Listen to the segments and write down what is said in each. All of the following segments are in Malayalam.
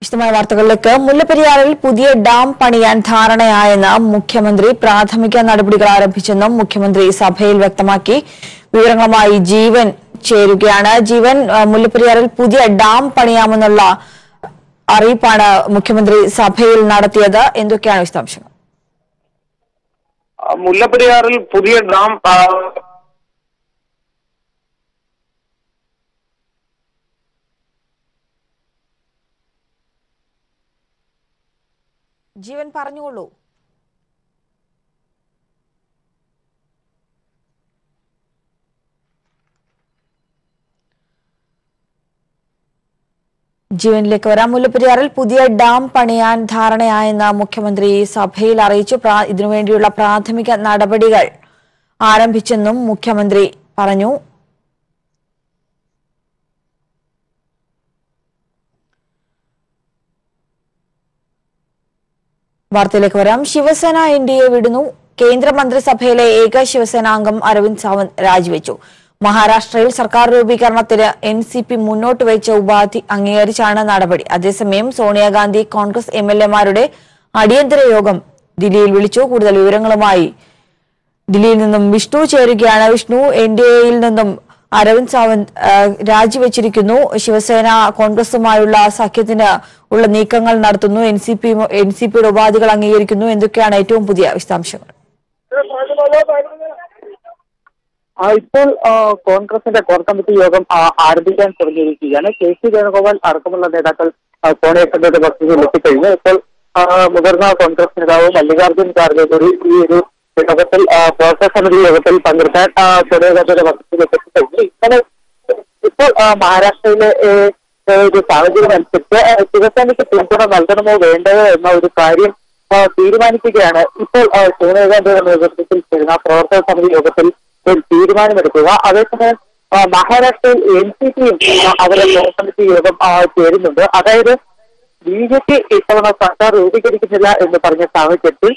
വിശദമായ വാർത്തകളിലേക്ക് മുല്ലപ്പെരിയാറിൽ പുതിയ ഡാം പണിയാൻ ധാരണയായെന്ന് മുഖ്യമന്ത്രി പ്രാഥമിക നടപടികൾ ആരംഭിച്ചെന്നും മുഖ്യമന്ത്രി സഭയിൽ വ്യക്തമാക്കി വിവരങ്ങളുമായി ജീവൻ ചേരുകയാണ് ജീവൻ ആ, മുല്ലപ്പെരിയാറിൽ പുതിയ ഡാം പണിയാമെന്നുള്ള അറിയിപ്പാണ് മുഖ്യമന്ത്രി സഭയിൽ നടത്തിയത് എന്തൊക്കെയാണ് വിശദാംശങ്ങൾ ആ, മുല്ലപ്പെരിയാറിൽ പുതിയ ഡാം ആ, ജീവൻ പറഞ്ഞുകൊള്ളൂ ജീവനിലേക്ക് വരാം മുല്ലപ്പെരിയാറിൽ പുതിയ ഡാം പണിയാൻ ധാരണയായെന്ന് മുഖ്യമന്ത്രി സഭയിൽ അറിയിച്ചു പ്രാ- ഇതിനുവേണ്ടിയുള്ള പ്രാഥമിക നടപടികൾ ആരംഭിച്ചെന്നും മുഖ്യമന്ത്രി പറഞ്ഞു വാർത്തയിലേക്ക് വരാം ശിവസേന എൻ ഡി എ വിടുന്നു കേന്ദ്രമന്ത്രിസഭയിലെ ഏക ശിവസേനാംഗം അരവിന്ദ് സാവന്ത് രാജിവെച്ചു മഹാരാഷ്ട്രയിൽ സർക്കാർ രൂപീകരണത്തിന് എൻ സി പി മുന്നോട്ട് വെച്ച ഉപാധി അംഗീകരിച്ചാണ് നടപടി അതേസമയം സോണിയാഗാന്ധി കോൺഗ്രസ് എം എൽ എമാരുടെ അടിയന്തര യോഗം ദില്ലിയിൽ വിളിച്ചു കൂടുതൽ വിവരങ്ങളുമായി ദില്ലിയിൽ നിന്നും വിഷ്ണു ചേരുകയാണ് വിഷ്ണു എൻ ഡി എയിൽ നിന്നും അരവിന്ദ് സാവന്ത് ആ, രാജിവെച്ചിരിക്കുന്നു ശിവസേന കോൺഗ്രസുമായുള്ള സഖ്യത്തിന് ഉള്ള നീക്കങ്ങൾ നടത്തുന്നു N C P N C പിയുടെ ഉപാധികൾ അംഗീകരിക്കുന്നു എന്തൊക്കെയാണ് ഏറ്റവും പുതിയ വിശദാംശങ്ങൾ ആ, ഇപ്പോൾ ആ, കോൺഗ്രസിന്റെ കോർ കമ്മിറ്റി യോഗം ആ, ആരംഭിക്കാൻ തുടങ്ങിയിരിക്കുകയാണ് കെ സി വേണുഗോപാൽ അടക്കമുള്ള നേതാക്കൾ ആ, സോണിയ ഗാന്ധിയുടെ വസതിയിൽ എത്തിക്കഴിഞ്ഞു ഇപ്പോൾ ആ, മുതിർന്ന കോൺഗ്രസ് നേതാവ് മല്ലികാർജ്ജുൻ ഖാർഗെ കൂടി ഈ ഒരു യോഗത്തിൽ ആ, പ്രോസസ് സമിതി യോഗത്തിൽ പങ്കെടുക്കാൻ ആ, സോണിയ ഗാന്ധിയുടെ വസതിയിലേക്ക് എത്തിക്കഴിഞ്ഞു ഇന്നലെ ഇപ്പോൾ ആ, മഹാരാഷ്ട്രയിലെ ഏ, ഏ, ഒരു സാഹചര്യം അനുസരിച്ച് ആ, ശിവസേനയ്ക്ക് പിന്തുണ നൽകണമോ വേണ്ടയോ എന്ന ഒരു കാര്യം ആ, തീരുമാനിക്കുകയാണ് ഇപ്പോൾ ആ, സോണിയാഗാന്ധിയുടെ നേതൃത്വത്തിൽ ചേരുന്ന പ്രവർത്തക സമിതി യോഗത്തിൽ ഒരു തീരുമാനമെടുക്കുക അതേസമയം ആ, മഹാരാഷ്ട്രയിൽ എൻ സി പിയും അവരുടെ കോർ കമ്മിറ്റി യോഗം ആ, ചേരുന്നുണ്ട് അതായത് ബി ജെ പി ഇത്തവണ സർക്കാർ രൂപീകരിക്കുന്നില്ല എന്ന് പറഞ്ഞ സാഹചര്യത്തിൽ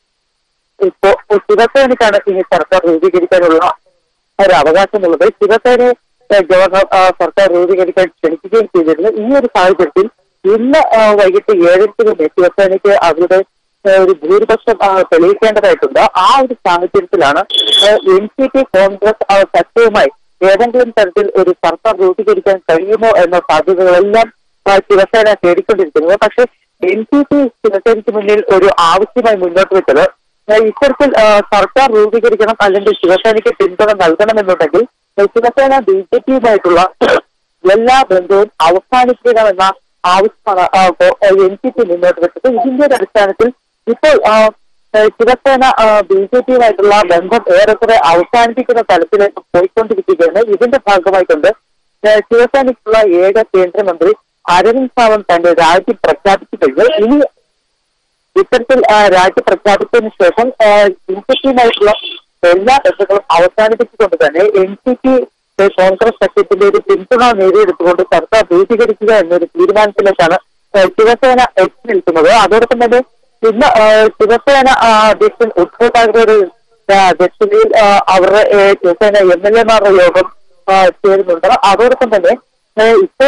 ഇപ്പോ ശിവസേനയ്ക്കാണ് ഇനി സർക്കാർ രൂപീകരിക്കാനുള്ള ഒരു അവകാശമുള്ളത് ശിവസേനയെ ഏഹ്, ഗവർണർ ആ, സർക്കാർ രൂപീകരിക്കാൻ ക്ഷണിക്കുകയും ചെയ്തിരുന്നു ഈ ഒരു സാഹചര്യത്തിൽ ഇന്ന് ആ, വൈകിട്ട് ഏഴരയ്ക്ക് തന്നെ ശിവസേനയ്ക്ക് അവരുടെ ഏഹ്, ഒരു ഭൂരിപക്ഷം ആ, തെളിയിക്കേണ്ടതായിട്ടുണ്ട് ആ ഒരു സാഹചര്യത്തിലാണ് എൻ സി പി കോൺഗ്രസ് ആ, സഖ്യവുമായി ഏതെങ്കിലും തരത്തിൽ ഒരു സർക്കാർ രൂപീകരിക്കാൻ കഴിയുമോ എന്ന സാധ്യതകളെല്ലാം ആ, ശിവസേന തേടിക്കൊണ്ടിരിക്കുന്നത് പക്ഷേ എൻ സി പി ശിവസേനയ്ക്ക് മുന്നിൽ ഒരു ആവശ്യമായി മുന്നോട്ട് വെച്ചത് ആ, ഇത്തരത്തിൽ ആ, സർക്കാർ രൂപീകരിക്കണം അല്ലെങ്കിൽ ശിവസേനയ്ക്ക് പിന്തുണ നൽകണമെന്നുണ്ടെങ്കിൽ ആ, ശിവസേന ബി ജെ പിയുമായിട്ടുള്ള എല്ലാ ബന്ധവും അവസാനിപ്പിക്കണമെന്ന ആവശ്യമാണ് എൻ സി പി മുന്നോട്ട് വെച്ചത് ഇതിന്റെ ഒരു അടിസ്ഥാനത്തിൽ ഇപ്പോൾ ആ, ആ, ശിവസേന ബി ജെ പിയുമായിട്ടുള്ള ബന്ധം ഏറെക്കുറെ അവസാനിപ്പിക്കുന്ന തലത്തിലേക്ക് പോയിക്കൊണ്ടിരിക്കുകയാണ് ഇതിന്റെ ഭാഗമായിക്കൊണ്ട് ആ, ശിവസേനയ്ക്കുള്ള ഏക കേന്ദ്രമന്ത്രി അരവിന്ദ് സാവന്ത് തന്റെ രാജി പ്രഖ്യാപിച്ചു കഴിഞ്ഞു ഇനി ഇത്തരത്തിൽ ആ, രാജ്യ പ്രഖ്യാപിച്ചതിന് ശേഷം എൻ സി പിയുമായിട്ടുള്ള എല്ലാ ബന്ധങ്ങളും അവസാനിപ്പിച്ചുകൊണ്ട് തന്നെ എൻ സി പി കോൺഗ്രസ് സഖ്യത്തിന്റെ ഒരു പിന്തുണ നേടിയെടുത്തുകൊണ്ട് സർക്കാർ രൂപീകരിക്കുക എന്നൊരു തീരുമാനത്തിലേക്കാണ് ആ, ശിവസേന എത്തി നിൽക്കുന്നത് അതോടൊപ്പം തന്നെ ഇന്ന് ആ, ശിവസേന ആ, അധ്യക്ഷൻ ഉദ്ധവ് താക്കറെയുടെ ആ, അധ്യക്ഷതയിൽ ആ, അവരുടെ ഏ, ശിവസേന എം എൽ എമാരുടെ യോഗം ആ, ചേരുന്നുണ്ട് അതോടൊപ്പം തന്നെ ഏ, ഇപ്പോൾ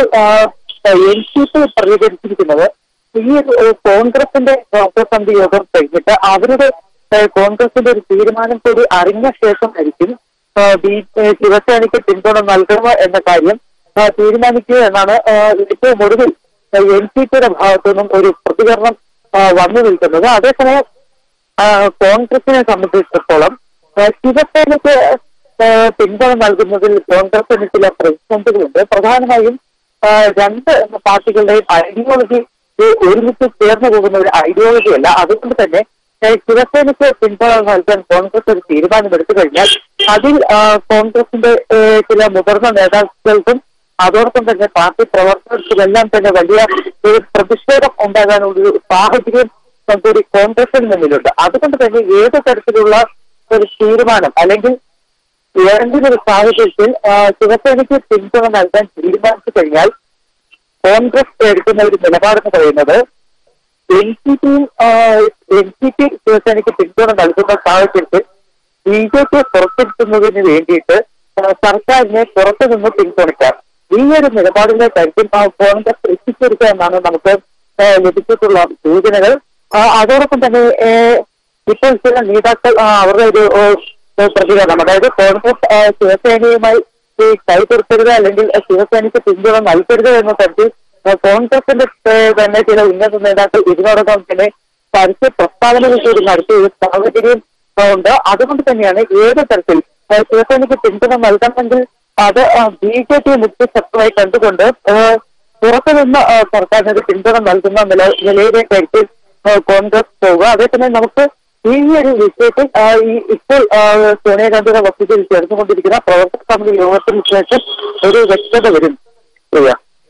എൻ സി പി പ്രതികരിച്ചിരിക്കുന്നത് ഈ ഒരു ഏഹ്, കോൺഗ്രസിന്റെ കോൺഗ്രസ് സമിതി യോഗം കഴിഞ്ഞിട്ട് അവരുടെ ഏഹ്, കോൺഗ്രസിന്റെ ഒരു തീരുമാനം കൂടി അറിഞ്ഞ ശേഷമായിരിക്കും ഏഹ്, ബി ഏഹ്, ശിവസേനയ്ക്ക് പിന്തുണ നൽകണമോ എന്ന കാര്യം ഏഹ്, തീരുമാനിക്കുക എന്നാണ് ഏഹ്, ഏറ്റവും ഒടുവിൽ എൻ സി പിയുടെ ഭാഗത്തു നിന്നും ഒരു പ്രതികരണം ഏഹ്, വന്നു നിൽക്കുന്നത് അതേസമയം ഏഹ്, കോൺഗ്രസിനെ സംബന്ധിച്ചിടത്തോളം ഏഹ്, ശിവസേനയ്ക്ക് ഏഹ്, പിന്തുണ നൽകുന്നതിൽ കോൺഗ്രസിന് ചില പ്രതിസന്ധികളുണ്ട് പ്രധാനമായും ആ, രണ്ട് പാർട്ടികളുടെയും ഐഡിയോളജി ഒരുമിച്ച് ചേർന്ന് പോകുന്ന ഒരു ഐഡിയോളജി അല്ല അതുകൊണ്ട് തന്നെ ഏ, ശിവസേനയ്ക്ക് പിന്തുണ നൽകാൻ കോൺഗ്രസ് ഒരു തീരുമാനമെടുത്തു കഴിഞ്ഞാൽ അതിൽ ആ, കോൺഗ്രസിന്റെ ഏ, ചില മുതിർന്ന നേതാക്കൾക്കും അതോടൊപ്പം തന്നെ പാർട്ടി പ്രവർത്തകർക്കുമെല്ലാം തന്നെ വലിയ ഒരു പ്രതിഷേധം ഉണ്ടാകാനുള്ള ഒരു സാഹചര്യം കൂടി കോൺഗ്രസിന് മുന്നിലുണ്ട് അതുകൊണ്ട് തന്നെ ഏത് തരത്തിലുള്ള ഒരു തീരുമാനം അല്ലെങ്കിൽ ഏതെങ്കിലും ഒരു സാഹചര്യത്തിൽ ആ, ശിവസേനയ്ക്ക് പിന്തുണ നൽകാൻ തീരുമാനിച്ചു കഴിഞ്ഞാൽ കോൺഗ്രസ് എടുക്കുന്ന ഒരു നിലപാടെന്ന് പറയുന്നത് എൻ സി പിയും എൻ സി പി ശിവസേനയ്ക്ക് പിന്തുണ നൽകുന്ന സാഹചര്യത്തിൽ ബി ജെ പി പുറത്തെടുക്കുന്നതിന് വേണ്ടിയിട്ട് ആ, സർക്കാരിനെ പുറത്തു നിന്ന് പിന്തുണയ്ക്കാം ഈ ഒരു നിലപാടിന്റെ കാര്യത്തിൽ ആ കോൺഗ്രസ് എത്തിച്ചേരുക എന്നാണ് നമുക്ക് ആ, ലഭിച്ചിട്ടുള്ള സൂചനകൾ ആ, അതോടൊപ്പം തന്നെ ഏ, ഇപ്പോൾ ചില നേതാക്കൾ ആ, അവരുടെ ഒരു ഓ, ഓ, പ്രതികരണം അതായത് കോൺഗ്രസ് ആ, ശിവസേനയുമായി ഈ കൈകൊടുക്കരുത് അല്ലെങ്കിൽ ശിവസേനയ്ക്ക് പിന്തുണ നൽകരുത് എന്ന തരത്തിൽ ആ, കോൺഗ്രസിന്റെ ഏ, തന്നെ ചില ഉന്നത നേതാക്കൾ ഇതിനോടൊപ്പം തന്നെ പരസ്യ പ്രസ്താവനകൾ കൂടി നടത്തിയ ഒരു സാഹചര്യം ആ, ഉണ്ട് അതുകൊണ്ട് തന്നെയാണ് ഏത് തരത്തിൽ ആ, ശിവസേനയ്ക്ക് പിന്തുണ നൽകണമെങ്കിൽ അത് ബി ജെ പി മുഖ്യ ശക്തമായി കണ്ടുകൊണ്ട് ആ, പുറത്തുനിന്ന് ആ, സർക്കാരിന് ഒരു പിന്തുണ നൽകുന്ന നില നിലയിലേക്കായിരിക്കും ആ, കോൺഗ്രസ് പോവുക അതേസമയം നമുക്ക് ഈ ഒരു വിഷയത്തിൽ ആ, ഈ ഇപ്പോൾ ആ, സോണിയാഗാന്ധിയുടെ വസ്തുതയിൽ ചേർന്നുകൊണ്ടിരിക്കുന്ന പ്രവർത്തക സമിതി യോഗത്തിന് ശേഷം ഒരു വ്യക്തത വരും പ്രിയ.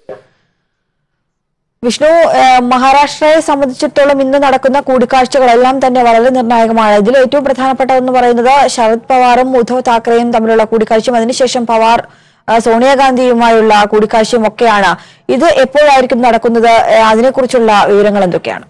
വിഷ്ണു ഏഹ്, മഹാരാഷ്ട്രയെ സംബന്ധിച്ചിടത്തോളം ഇന്ന് നടക്കുന്ന കൂടിക്കാഴ്ചകളെല്ലാം തന്നെ വളരെ നിർണായകമാണ് ഇതിൽ ഏറ്റവും പ്രധാനപ്പെട്ടതെന്ന് പറയുന്നത് ശരത് പവാറും ഉദ്ധവ് താക്കറെയും തമ്മിലുള്ള കൂടിക്കാഴ്ചയും അതിനുശേഷം പവാർ ഏഹ്, സോണിയാഗാന്ധിയുമായുള്ള കൂടിക്കാഴ്ചയും ഒക്കെയാണ് ഇത് എപ്പോഴായിരിക്കും നടക്കുന്നത് ഏഹ്, അതിനെക്കുറിച്ചുള്ള വിവരങ്ങൾ എന്തൊക്കെയാണ്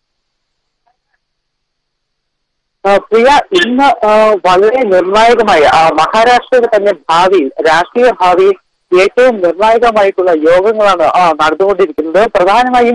ആ, പ്രിയ ഇന്ന് ആ, വളരെ നിർണായകമായ ആ, മഹാരാഷ്ട്രയുടെ തന്നെ ഭാവിയിൽ രാഷ്ട്രീയ ഭാവിയിൽ ഏറ്റവും നിർണായകമായിട്ടുള്ള യോഗങ്ങളാണ് ആ, നടന്നുകൊണ്ടിരിക്കുന്നത് പ്രധാനമായും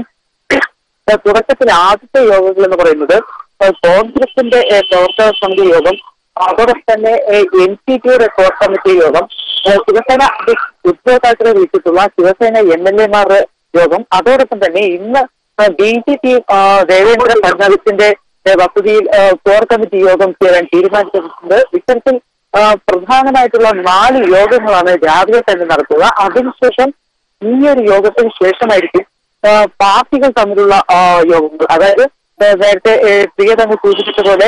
ആ, തുടക്കത്തിൽ ആദ്യത്തെ യോഗങ്ങൾ എന്ന് പറയുന്നത് ആ, കോൺഗ്രസിന്റെ ഏ, പ്രവർത്തക സമിതി യോഗം അതോടൊപ്പം തന്നെ എൻ സി പിയുടെ കോർ കമ്മിറ്റി യോഗം ആ, ശിവസേന അധ്യക്ഷൻ ഉദ്ധവ് താക്കറെ വിളിച്ചിട്ടുള്ള ശിവസേന എം എൽ എമാരുടെ യോഗം അതോടൊപ്പം തന്നെ ഇന്ന് ബി ജെ പി ദേവേന്ദ്ര ഫഡ്നാവിസിന്റെ ഏഹ് വസതിയിൽ ഏഹ് കോർ കമ്മിറ്റി യോഗം ചേരാൻ തീരുമാനിച്ചിട്ടുണ്ട് ഇത്തരത്തിൽ ആ, പ്രധാനമായിട്ടുള്ള നാല് യോഗങ്ങളാണ് രാവിലെ തന്നെ നടക്കുക അതിനുശേഷം ഈ ഒരു യോഗത്തിന് ശേഷമായിരിക്കും ആ, പാർട്ടികൾ തമ്മിലുള്ള ആ, യോഗങ്ങൾ അതായത് ഏഹ് നേരത്തെ ഏഹ് പ്രിയ തന്നെ സൂചിപ്പിച്ച പോലെ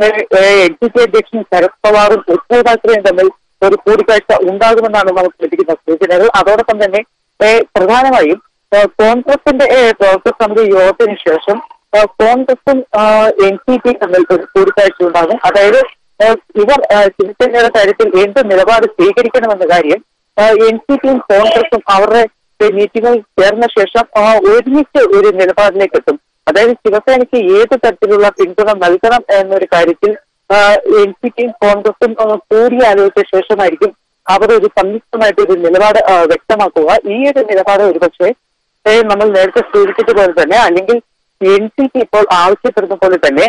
എൻ സി പി അധ്യക്ഷൻ ശരത് പവാറും ഉദ്ധവ് താക്കറെയും തമ്മിൽ ഒരു കൂടിക്കാഴ്ച ഉണ്ടാകുമെന്നാണ് നമുക്ക് ലഭിക്കുന്ന സൂചനകൾ അതോടൊപ്പം തന്നെ ഏഹ് പ്രധാനമായും ഏഹ് കോൺഗ്രസിന്റെ ഏഹ് പ്രവർത്തക സമിതി യോഗത്തിന് ശേഷം ഏഹ് കോൺഗ്രസും എൻ സി പി തമ്മിൽ ഒരു കൂടിക്കാഴ്ച ഉണ്ടാകും അതായത് ഏഹ് ഇവർ ഏഹ് ശിവസേനയുടെ കാര്യത്തിൽ എന്ത് നിലപാട് സ്വീകരിക്കണമെന്ന കാര്യം എൻ സി പിയും കോൺഗ്രസും അവരുടെ ഏഹ് മീറ്റിംഗിൽ ചേർന്ന ശേഷം ആ, ഒരുമിച്ച് ഒരു നിലപാടിലേക്ക് എത്തും അതായത് ശിവസേനയ്ക്ക് ഏത് തരത്തിലുള്ള പിന്തുണ നൽകണം എന്നൊരു കാര്യത്തിൽ എൻ സി പിയും കോൺഗ്രസും ആ, കൂടിയാലോചിച്ച ശേഷമായിരിക്കും അവർ ഒരു സംയുക്തമായിട്ട് ഒരു നിലപാട് ആ, വ്യക്തമാക്കുക ഈ ഒരു നിലപാട് ഒരുപക്ഷെ ഏ, നമ്മൾ നേരത്തെ സൂചിപ്പിച്ച പോലെ തന്നെ അല്ലെങ്കിൽ എൻ സി പി ഇപ്പോൾ ആവശ്യപ്പെടുന്ന പോലെ തന്നെ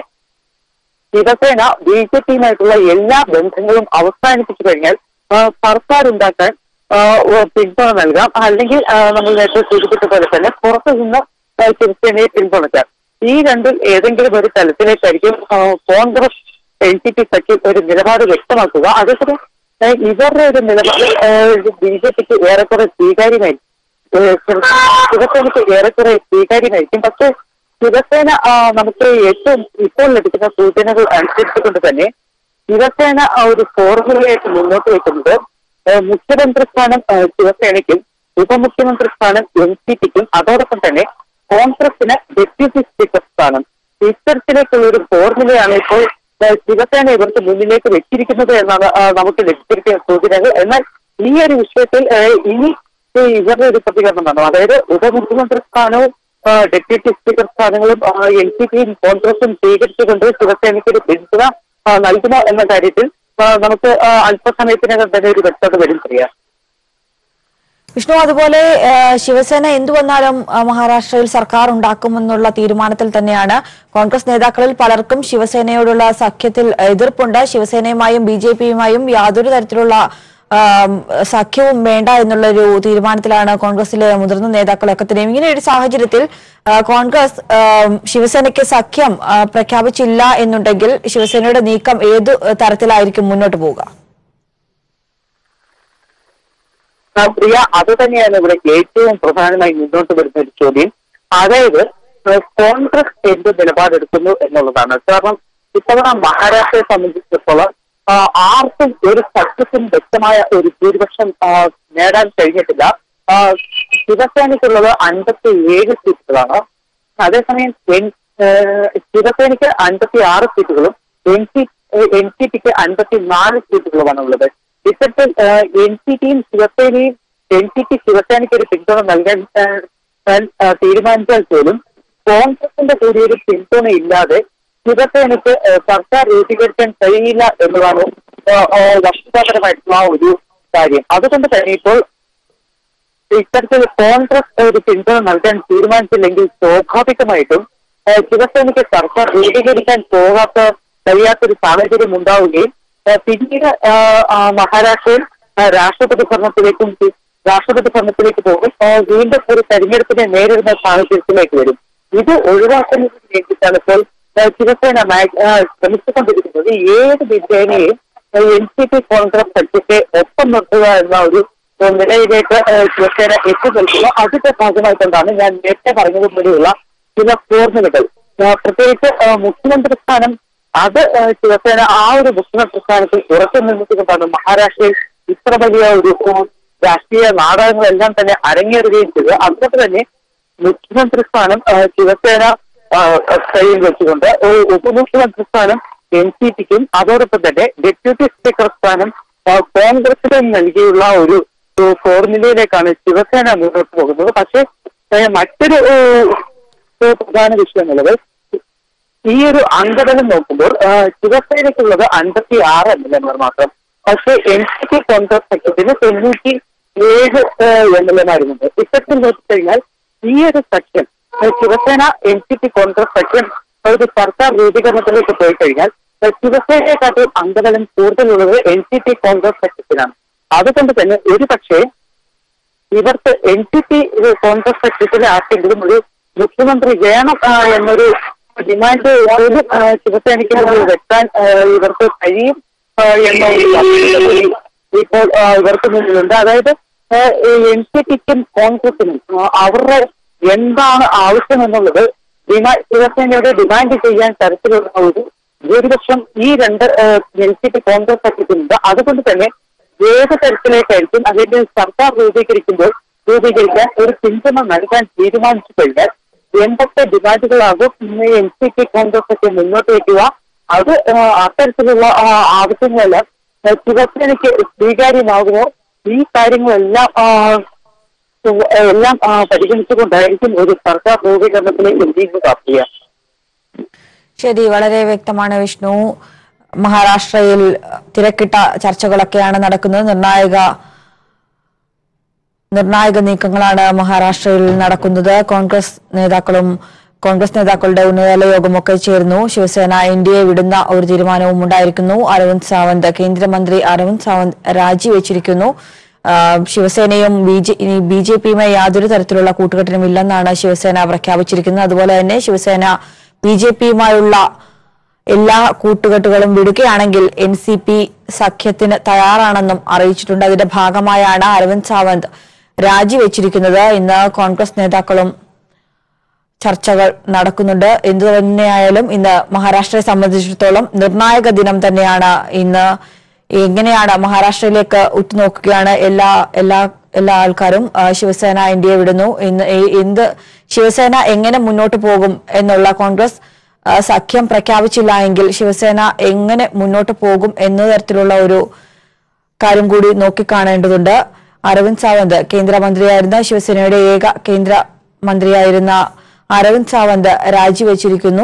ശിവസേന ബി ജെ പിയുമായിട്ടുള്ള എല്ലാ ബന്ധങ്ങളും അവസാനിപ്പിച്ചു കഴിഞ്ഞാൽ ആ, സർക്കാർ ഉണ്ടാക്കാൻ ആ, ഓ, പിന്തുണ നൽകാം അല്ലെങ്കിൽ ആ, നമ്മൾ നേരത്തെ സൂചിപ്പിച്ച പോലെ തന്നെ പുറത്തു നിന്ന് ആ, ശിവസേനയെ പിന്തുണയ്ക്കാം ഈ രണ്ടിൽ ഏതെങ്കിലും ഒരു തലത്തിലേക്കായിരിക്കും ആ, കോൺഗ്രസ് എൻ സി പി സഖ്യം ഒരു നിലപാട് വ്യക്തമാക്കുക അതേസമയം ആ, ഇവരുടെ ഒരു നിലപാട് ബി ജെ പിക്ക് ഏറെക്കുറെ സ്വീകാര്യമായിരിക്കും ഏഹ് ശിവസേനയ്ക്ക് ഏറെക്കുറെ സ്വീകാര്യമായിരിക്കും പക്ഷേ ശിവസേന ആ, നമുക്ക് ഏറ്റവും ഇപ്പോൾ ലഭിക്കുന്ന സൂചനകൾ അനുസരിച്ചുകൊണ്ട് തന്നെ ശിവസേന ആ ഒരു ഫോർമുലയായിട്ട് മുന്നോട്ട് വെക്കുന്നത് ഏഹ് മുഖ്യമന്ത്രി സ്ഥാനം ഏഹ് ശിവസേനയ്ക്കും ഉപമുഖ്യമന്ത്രി സ്ഥാനം എൻ സി പിക്കും അതോടൊപ്പം തന്നെ കോൺഗ്രസിന് ഡെപ്യൂട്ടി സ്പീക്കർ സ്ഥാനം ഇത്തരത്തിലേക്കുള്ള ഒരു ഫോർമുലയാണ് ഇപ്പോൾ ഏഹ് ശിവസേന ഇവർക്ക് മുന്നിലേക്ക് വെച്ചിരിക്കുന്നത് എന്നാണ് ആ, നമുക്ക് ലഭിച്ചിരിക്കുന്ന സൂചനകൾ എന്നാൽ ഈ ഒരു വിഷയത്തിൽ ഏഹ് ഇനി ഈ ഇവരുടെ ഒരു പ്രതികരണം വേണം അതായത് ഉപമുഖ്യമന്ത്രി സ്ഥാനവും ആ, ഡെപ്യൂട്ടി സ്പീക്കർ സ്ഥാനങ്ങളും എൻ സി പിയും കോൺഗ്രസും സ്വീകരിച്ചുകൊണ്ട് ശിവസേനയ്ക്ക് ഒരു പിന്തുണ ആ, നൽകുമോ എന്ന കാര്യത്തിൽ ആ, നമുക്ക് ആ, അല്പസമയത്തിനകം തന്നെ ഒരു വ്യക്തത വരും ചെയ്യാം വിഷ്ണു അതുപോലെ ഏഹ്, ശിവസേന എന്തു വന്നാലും ഏഹ്, മഹാരാഷ്ട്രയിൽ സർക്കാർ ഉണ്ടാക്കുമെന്നുള്ള തീരുമാനത്തിൽ തന്നെയാണ് കോൺഗ്രസ് നേതാക്കളിൽ പലർക്കും ശിവസേനയോടുള്ള സഖ്യത്തിൽ എതിർപ്പുണ്ട് ശിവസേനയുമായും ബി ജെ പിയുമായും യാതൊരു തരത്തിലുള്ള ആം, സഖ്യവും വേണ്ട എന്നുള്ളൊരു തീരുമാനത്തിലാണ് കോൺഗ്രസിലെ മുതിർന്ന നേതാക്കളൊക്കെ തന്നെയും ഇങ്ങനെ ഒരു സാഹചര്യത്തിൽ ആ, കോൺഗ്രസ് ആം, ശിവസേനയ്ക്ക് സഖ്യം ആ, പ്രഖ്യാപിച്ചില്ല എന്നുണ്ടെങ്കിൽ ശിവസേനയുടെ നീക്കം ഏതു തരത്തിലായിരിക്കും മുന്നോട്ട് പോവുക ആ, പ്രിയ അത് തന്നെയാണ് ഇവിടെ ഏറ്റവും പ്രധാനമായി മുന്നോട്ട് വരുന്ന ഒരു ചോദ്യം അതായത് ആ, കോൺഗ്രസ് എന്ത് നിലപാടെടുക്കുന്നു എന്നുള്ളതാണ് കാരണം ഇത്തവണ മഹാരാഷ്ട്രയെ സംബന്ധിച്ചിടത്തോളം ആ, ആർക്കും ഒരു സക്സസിന് വ്യക്തമായ ഒരു ഭൂരിപക്ഷം ആ, നേടാൻ കഴിഞ്ഞിട്ടില്ല ആ, ശിവസേനയ്ക്കുള്ളത് അൻപത്തി ഏഴ് സീറ്റുകളാണ് അതേസമയം എൻ ഏഹ് ശിവസേനയ്ക്ക് അൻപത്തി ആറ് സീറ്റുകളും എൻ സി എൻ സി പിക്ക് അൻപത്തി നാല് സീറ്റുകളുമാണ് ഉള്ളത് ഇത്തരത്തിൽ എൻ സി പിയും ശിവസേനയും എൻ സി പി ശിവസേനയ്ക്ക് ഒരു പിന്തുണ നൽകാൻ ഏഹ്, താൻ, ആ, തീരുമാനിച്ചാൽ പോലും കോൺഗ്രസിന്റെ കൂടി ഒരു പിന്തുണ ഇല്ലാതെ ശിവസേനയ്ക്ക് ഏഹ്, സർക്കാർ രൂപീകരിക്കാൻ കഴിയില്ല എന്നതാണ് ഏഹ്, ഏഹ്, വസ്തുതാപരമായിട്ടുള്ള ഒരു കാര്യം അതുകൊണ്ട് തന്നെ ഇപ്പോൾ ഇത്തരത്തിൽ കോൺഗ്രസ് ഒരു പിന്തുണ നൽകാൻ തീരുമാനിച്ചില്ലെങ്കിൽ സ്വാഭാവികമായിട്ടും ആ, ശിവസേനയ്ക്ക് സർക്കാർ രൂപീകരിക്കാൻ പോകാത്ത കഴിയാത്തൊരു സാഹചര്യം ഉണ്ടാവുകയും ആ, പിന്നീട് ആ, ആ, മഹാരാഷ്ട്രയിൽ ആ, രാഷ്ട്രപതി ഭരണത്തിലേക്കും തി- രാഷ്ട്രപതി ഭരണത്തിലേക്ക് പോകും ആ, വീണ്ടും ഒരു തെരഞ്ഞെടുപ്പിനെ നേരിടുന്ന സാഹചര്യത്തിലേക്ക് വരും ഇത് ഒഴിവാക്കുന്നതിന് വേണ്ടിയിട്ടാണ് ഇപ്പോൾ ആ, ശിവസേന മാ- ആ, ശ്രമിച്ചുകൊണ്ടിരിക്കുന്നത് ഏത് വിധേനയും എൻ സി പി കോൺഗ്രസ് സഖ്യത്തെ ഒപ്പം നിർത്തുക എന്ന ഒരു ആ, നിലയിലേക്ക് ആ, ശിവസേന എത്തി നിൽക്കുന്നു അതിന്റെ ഭാഗമായിക്കൊണ്ടാണ് ഞാൻ നേരത്തെ പറഞ്ഞതുപോലെയുള്ള ചില ഫോർമുലകൾ ആ, പ്രത്യേകിച്ച് ആ, മുഖ്യമന്ത്രി സ്ഥാനം അത് ആ, ശിവസേന ആ ഒരു മുഖ്യമന്ത്രി സ്ഥാനത്തിൽ ഉറച്ചു നിന്നിട്ടുകൊണ്ടാണ് മഹാരാഷ്ട്രയിൽ ഇത്ര വലിയ ഒരു ഉം, രാഷ്ട്രീയ നാടകങ്ങളെല്ലാം തന്നെ അരങ്ങേറുകയും ചെയ്തു അതുകൊണ്ട് തന്നെ മുഖ്യമന്ത്രി സ്ഥാനം ആ, ശിവസേന ആ, കയ്യിൽ വെച്ചുകൊണ്ട് ഒരു ഉപമുഖ്യമന്ത്രി സ്ഥാനം എൻ സി പിക്കും അതോടൊപ്പം തന്നെ ഡെപ്യൂട്ടി സ്പീക്കർ സ്ഥാനം ആ, കോൺഗ്രസിന് നൽകിയുള്ള ഒരു ഒരു ഫോർമുലയിലേക്കാണ് ശിവസേന മുന്നോട്ട് പോകുന്നത് പക്ഷേ ഏ, മറ്റൊരു ഏ, ഏ, പ്രധാന വിഷയമുള്ളത് ഈ ഒരു അംഗബലം നോക്കുമ്പോൾ ആ, ശിവസേനയ്ക്കുള്ളത് അൻപത്തി ആറ് എം എൽ എമാർ മാത്രം പക്ഷേ എൻ സി പി കോൺഗ്രസ് സഖ്യത്തിന് തൊണ്ണൂറ്റി ഏഴ് എം എൽ എമാരുമുണ്ട് ഇത്തരത്തിൽ നോക്കിക്കഴിഞ്ഞാൽ ഈ ഒരു സഖ്യം ആ, Shiv Sena N C P Congress സഖ്യം ഒരു സർക്കാർ രൂപീകരണത്തിലേക്ക് പോയി കഴിഞ്ഞാൽ ആ, ശിവസേനയെക്കാട്ടും അംഗബലം കൂടുതലുള്ളത് എൻ സി പി കോൺഗ്രസ് സഖ്യത്തിനാണ് അതുകൊണ്ട് തന്നെ ഒരു പക്ഷേ ഇവർക്ക് എൻ ടി പി കോൺഗ്രസ് സഖ്യത്തിലെ ആർക്കെങ്കിലും ഒരു മുഖ്യമന്ത്രി വേണം ആ, എന്നൊരു ഡിമാൻഡ് പോലും ആ, ശിവസേനയ്ക്ക് മുന്നിൽ വെക്കാൻ ആ, ഇവർക്ക് കഴിയും ആ, എന്ന ഒരു വസ്തുത കൂടി ഇപ്പോൾ ആ, ഇവർക്ക് മുന്നിലുണ്ട് അതായത് എൻ സി പിക്കും കോൺഗ്രസിനും ആ, അവരുടെ എന്താണ് ആവശ്യം എന്നുള്ളത് ഡിമാ ശിവസേനയോട് ഡിമാൻഡ് ചെയ്യാൻ തരത്തിലുള്ള ഒരു ഭൂരിപക്ഷം ഈ രണ്ട് എൻ സി പി കോൺഗ്രസ് സഖ്യത്തിനുണ്ട് അതുകൊണ്ട് തന്നെ ഏത് തരത്തിലേക്കായിരിക്കും അതിന്റെ സർക്കാർ രൂപീകരിക്കുമ്പോൾ രൂപീകരിക്കാൻ ഒരു പിന്തുണ നൽകാൻ തീരുമാനിച്ചു കഴിഞ്ഞാൽ എന്തൊക്കെ ഡിമാൻഡുകളാകും ഇന്ന് എൻ സി പി കോൺഗ്രസ് ഒക്കെ മുന്നോട്ട് വയ്ക്കുക അത് ആ, അത്തരത്തിലുള്ള ആ, ആവശ്യങ്ങളെല്ലാം ആ, ശിവസേനയ്ക്ക് സ്വീകാര്യമാകുമോ ഈ കാര്യങ്ങളെല്ലാം ആ, ഉം, എല്ലാം ആ, പരിഗണിച്ചുകൊണ്ടായിരിക്കും ഒരു സർക്കാർ രൂപീകരണത്തിലേക്ക് ഇന്ത്യയിൽ പ്രാപ്തിയ ശരി വളരെ വ്യക്തമാണ് വിഷ്ണു മഹാരാഷ്ട്രയിൽ തിരക്കിട്ട ചർച്ചകളൊക്കെയാണ് നടക്കുന്നത് നിർണായക നിർണായക നീക്കങ്ങളാണ് മഹാരാഷ്ട്രയിൽ നടക്കുന്നത് കോൺഗ്രസ് നേതാക്കളും കോൺഗ്രസ് നേതാക്കളുടെ ഉന്നതതല യോഗമൊക്കെ ചേർന്നു ശിവസേന ഇന്ത്യയെ വിടുന്ന ഒരു തീരുമാനവും ഉണ്ടായിരിക്കുന്നു അരവിന്ദ് സാവന്ത് കേന്ദ്രമന്ത്രി അരവിന്ദ് സാവന്ത് രാജിവെച്ചിരിക്കുന്നു ആ, ശിവസേനയും ബി ജെ ബി ജെ പിയുമായി യാതൊരു തരത്തിലുള്ള കൂട്ടുകെട്ടിനും ഇല്ലെന്നാണ് ശിവസേന പ്രഖ്യാപിച്ചിരിക്കുന്നത് അതുപോലെ തന്നെ ശിവസേന ബി ജെ പിയുമായുള്ള എല്ലാ കൂട്ടുകെട്ടുകളും വിടുകയാണെങ്കിൽ എൻ സി പി സഖ്യത്തിന് തയ്യാറാണെന്നും അറിയിച്ചിട്ടുണ്ട് അതിന്റെ ഭാഗമായാണ് അരവിന്ദ് സാവന്ത് രാജിവെച്ചിരിക്കുന്നത് ഇന്ന് കോൺഗ്രസ് നേതാക്കളും ചർച്ചകൾ നടക്കുന്നുണ്ട് എന്തു തന്നെയായാലും ഇന്ന് മഹാരാഷ്ട്രയെ സംബന്ധിച്ചിടത്തോളം നിർണായക ദിനം തന്നെയാണ് ഇന്ന് എങ്ങനെയാണ് മഹാരാഷ്ട്രയിലേക്ക് ഉറ്റുനോക്കുകയാണ് എല്ലാ എല്ലാ എല്ലാ ആൾക്കാരും ആ, ശിവസേന ഇന്ത്യയെ വിടുന്നു ഇന്ന് ഈ- എന്ത് ശിവസേന എങ്ങനെ മുന്നോട്ട് പോകും എന്നുള്ള കോൺഗ്രസ് ആ, സഖ്യം പ്രഖ്യാപിച്ചില്ല എങ്കിൽ ശിവസേന എങ്ങനെ മുന്നോട്ട് പോകും എന്ന തരത്തിലുള്ള ഒരു കാര്യം കൂടി നോക്കിക്കാണേണ്ടതുണ്ട് അരവിന്ദ് സാവന്ത് കേന്ദ്രമന്ത്രിയായിരുന്ന ശിവസേനയുടെ ഏക കേന്ദ്ര മന്ത്രിയായിരുന്ന അരവിന്ദ് സാവന്ത് രാജിവെച്ചിരിക്കുന്നു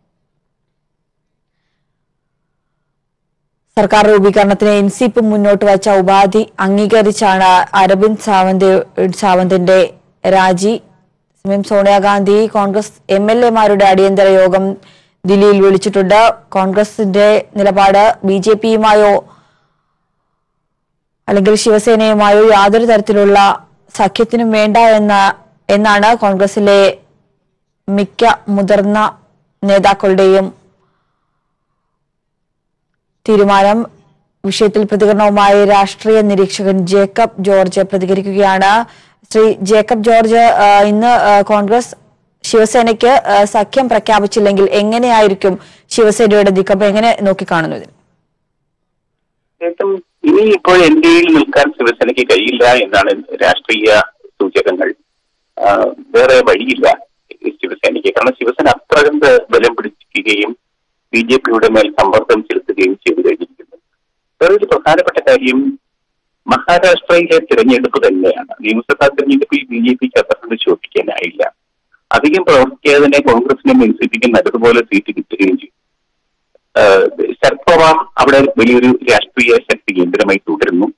സർക്കാർ രൂപീകരണത്തിന് എൻ സി പി മുന്നോട്ട് വച്ച ഉപാധി അംഗീകരിച്ചാണ് അരവിന്ദ് സാവന്ത് സാവന്തിന്റെ രാജി സമയം സോണിയാഗാന്ധി കോൺഗ്രസ് എം എൽ എമാരുടെ അടിയന്തര യോഗം ദില്ലിയിൽ വിളിച്ചിട്ടുണ്ട് കോൺഗ്രസിന്റെ നിലപാട് ബി ജെ പിയുമായോ അല്ലെങ്കിൽ ശിവസേനയുമായോ യാതൊരു തരത്തിലുള്ള സഖ്യത്തിനും വേണ്ട എന്ന എന്നാണ് കോൺഗ്രസിലെ മിക്ക മുതിർന്ന നേതാക്കളുടെയും തീരുമാനം വിഷയത്തിൽ പ്രതികരണവുമായി രാഷ്ട്രീയ നിരീക്ഷകൻ ജേക്കബ് ജോർജ് പ്രതികരിക്കുകയാണ് ശ്രീ ജേക്കബ് ജോർജ് ആ, ഇന്ന് ആ, കോൺഗ്രസ് ശിവസേനയ്ക്ക് ആ, സഖ്യം പ്രഖ്യാപിച്ചില്ലെങ്കിൽ എങ്ങനെയായിരിക്കും ശിവസേനയുടെ നീക്കം എങ്ങനെ നോക്കിക്കാണുന്നു ഇതിന് ശേഷം ഇനി ഇപ്പോൾ എൻ ഡി എയിൽ നിൽക്കാൻ ശിവസേനയ്ക്ക് കഴിയില്ല എന്നാണ് രാഷ്ട്രീയ സൂചകങ്ങൾ ആ, വേറെ വഴിയില്ല ശിവസേനയ്ക്ക് കാരണം ശിവസേന അത്ര കണ്ട് ബലം പിടിക്കുകയും ബി ജെ പിയുടെ മേൽ സമ്മർദ്ദം ചെലുത്തുകയും ചെയ്തു കഴിഞ്ഞിരിക്കുന്നു വേറെ ഒരു പ്രധാനപ്പെട്ട കാര്യം മഹാരാഷ്ട്രയിലെ തിരഞ്ഞെടുപ്പ് തന്നെയാണ് നിയമസഭാ തിരഞ്ഞെടുപ്പിൽ ബി ജെ പിക്ക് അത്ര കണ്ട് ശോഭിക്കാനായില്ല അധികം പ്രവർത്തിക്കാതെ തന്നെ കോൺഗ്രസിനും എൻ സി പിക്കും നല്ലതുപോലെ സീറ്റ് കിട്ടുകയും ചെയ്തു ആഹ് ശരത് പവാർ അവിടെ വലിയൊരു രാഷ്ട്രീയ ശക്തി കേന്ദ്രമായി തുടരുന്നു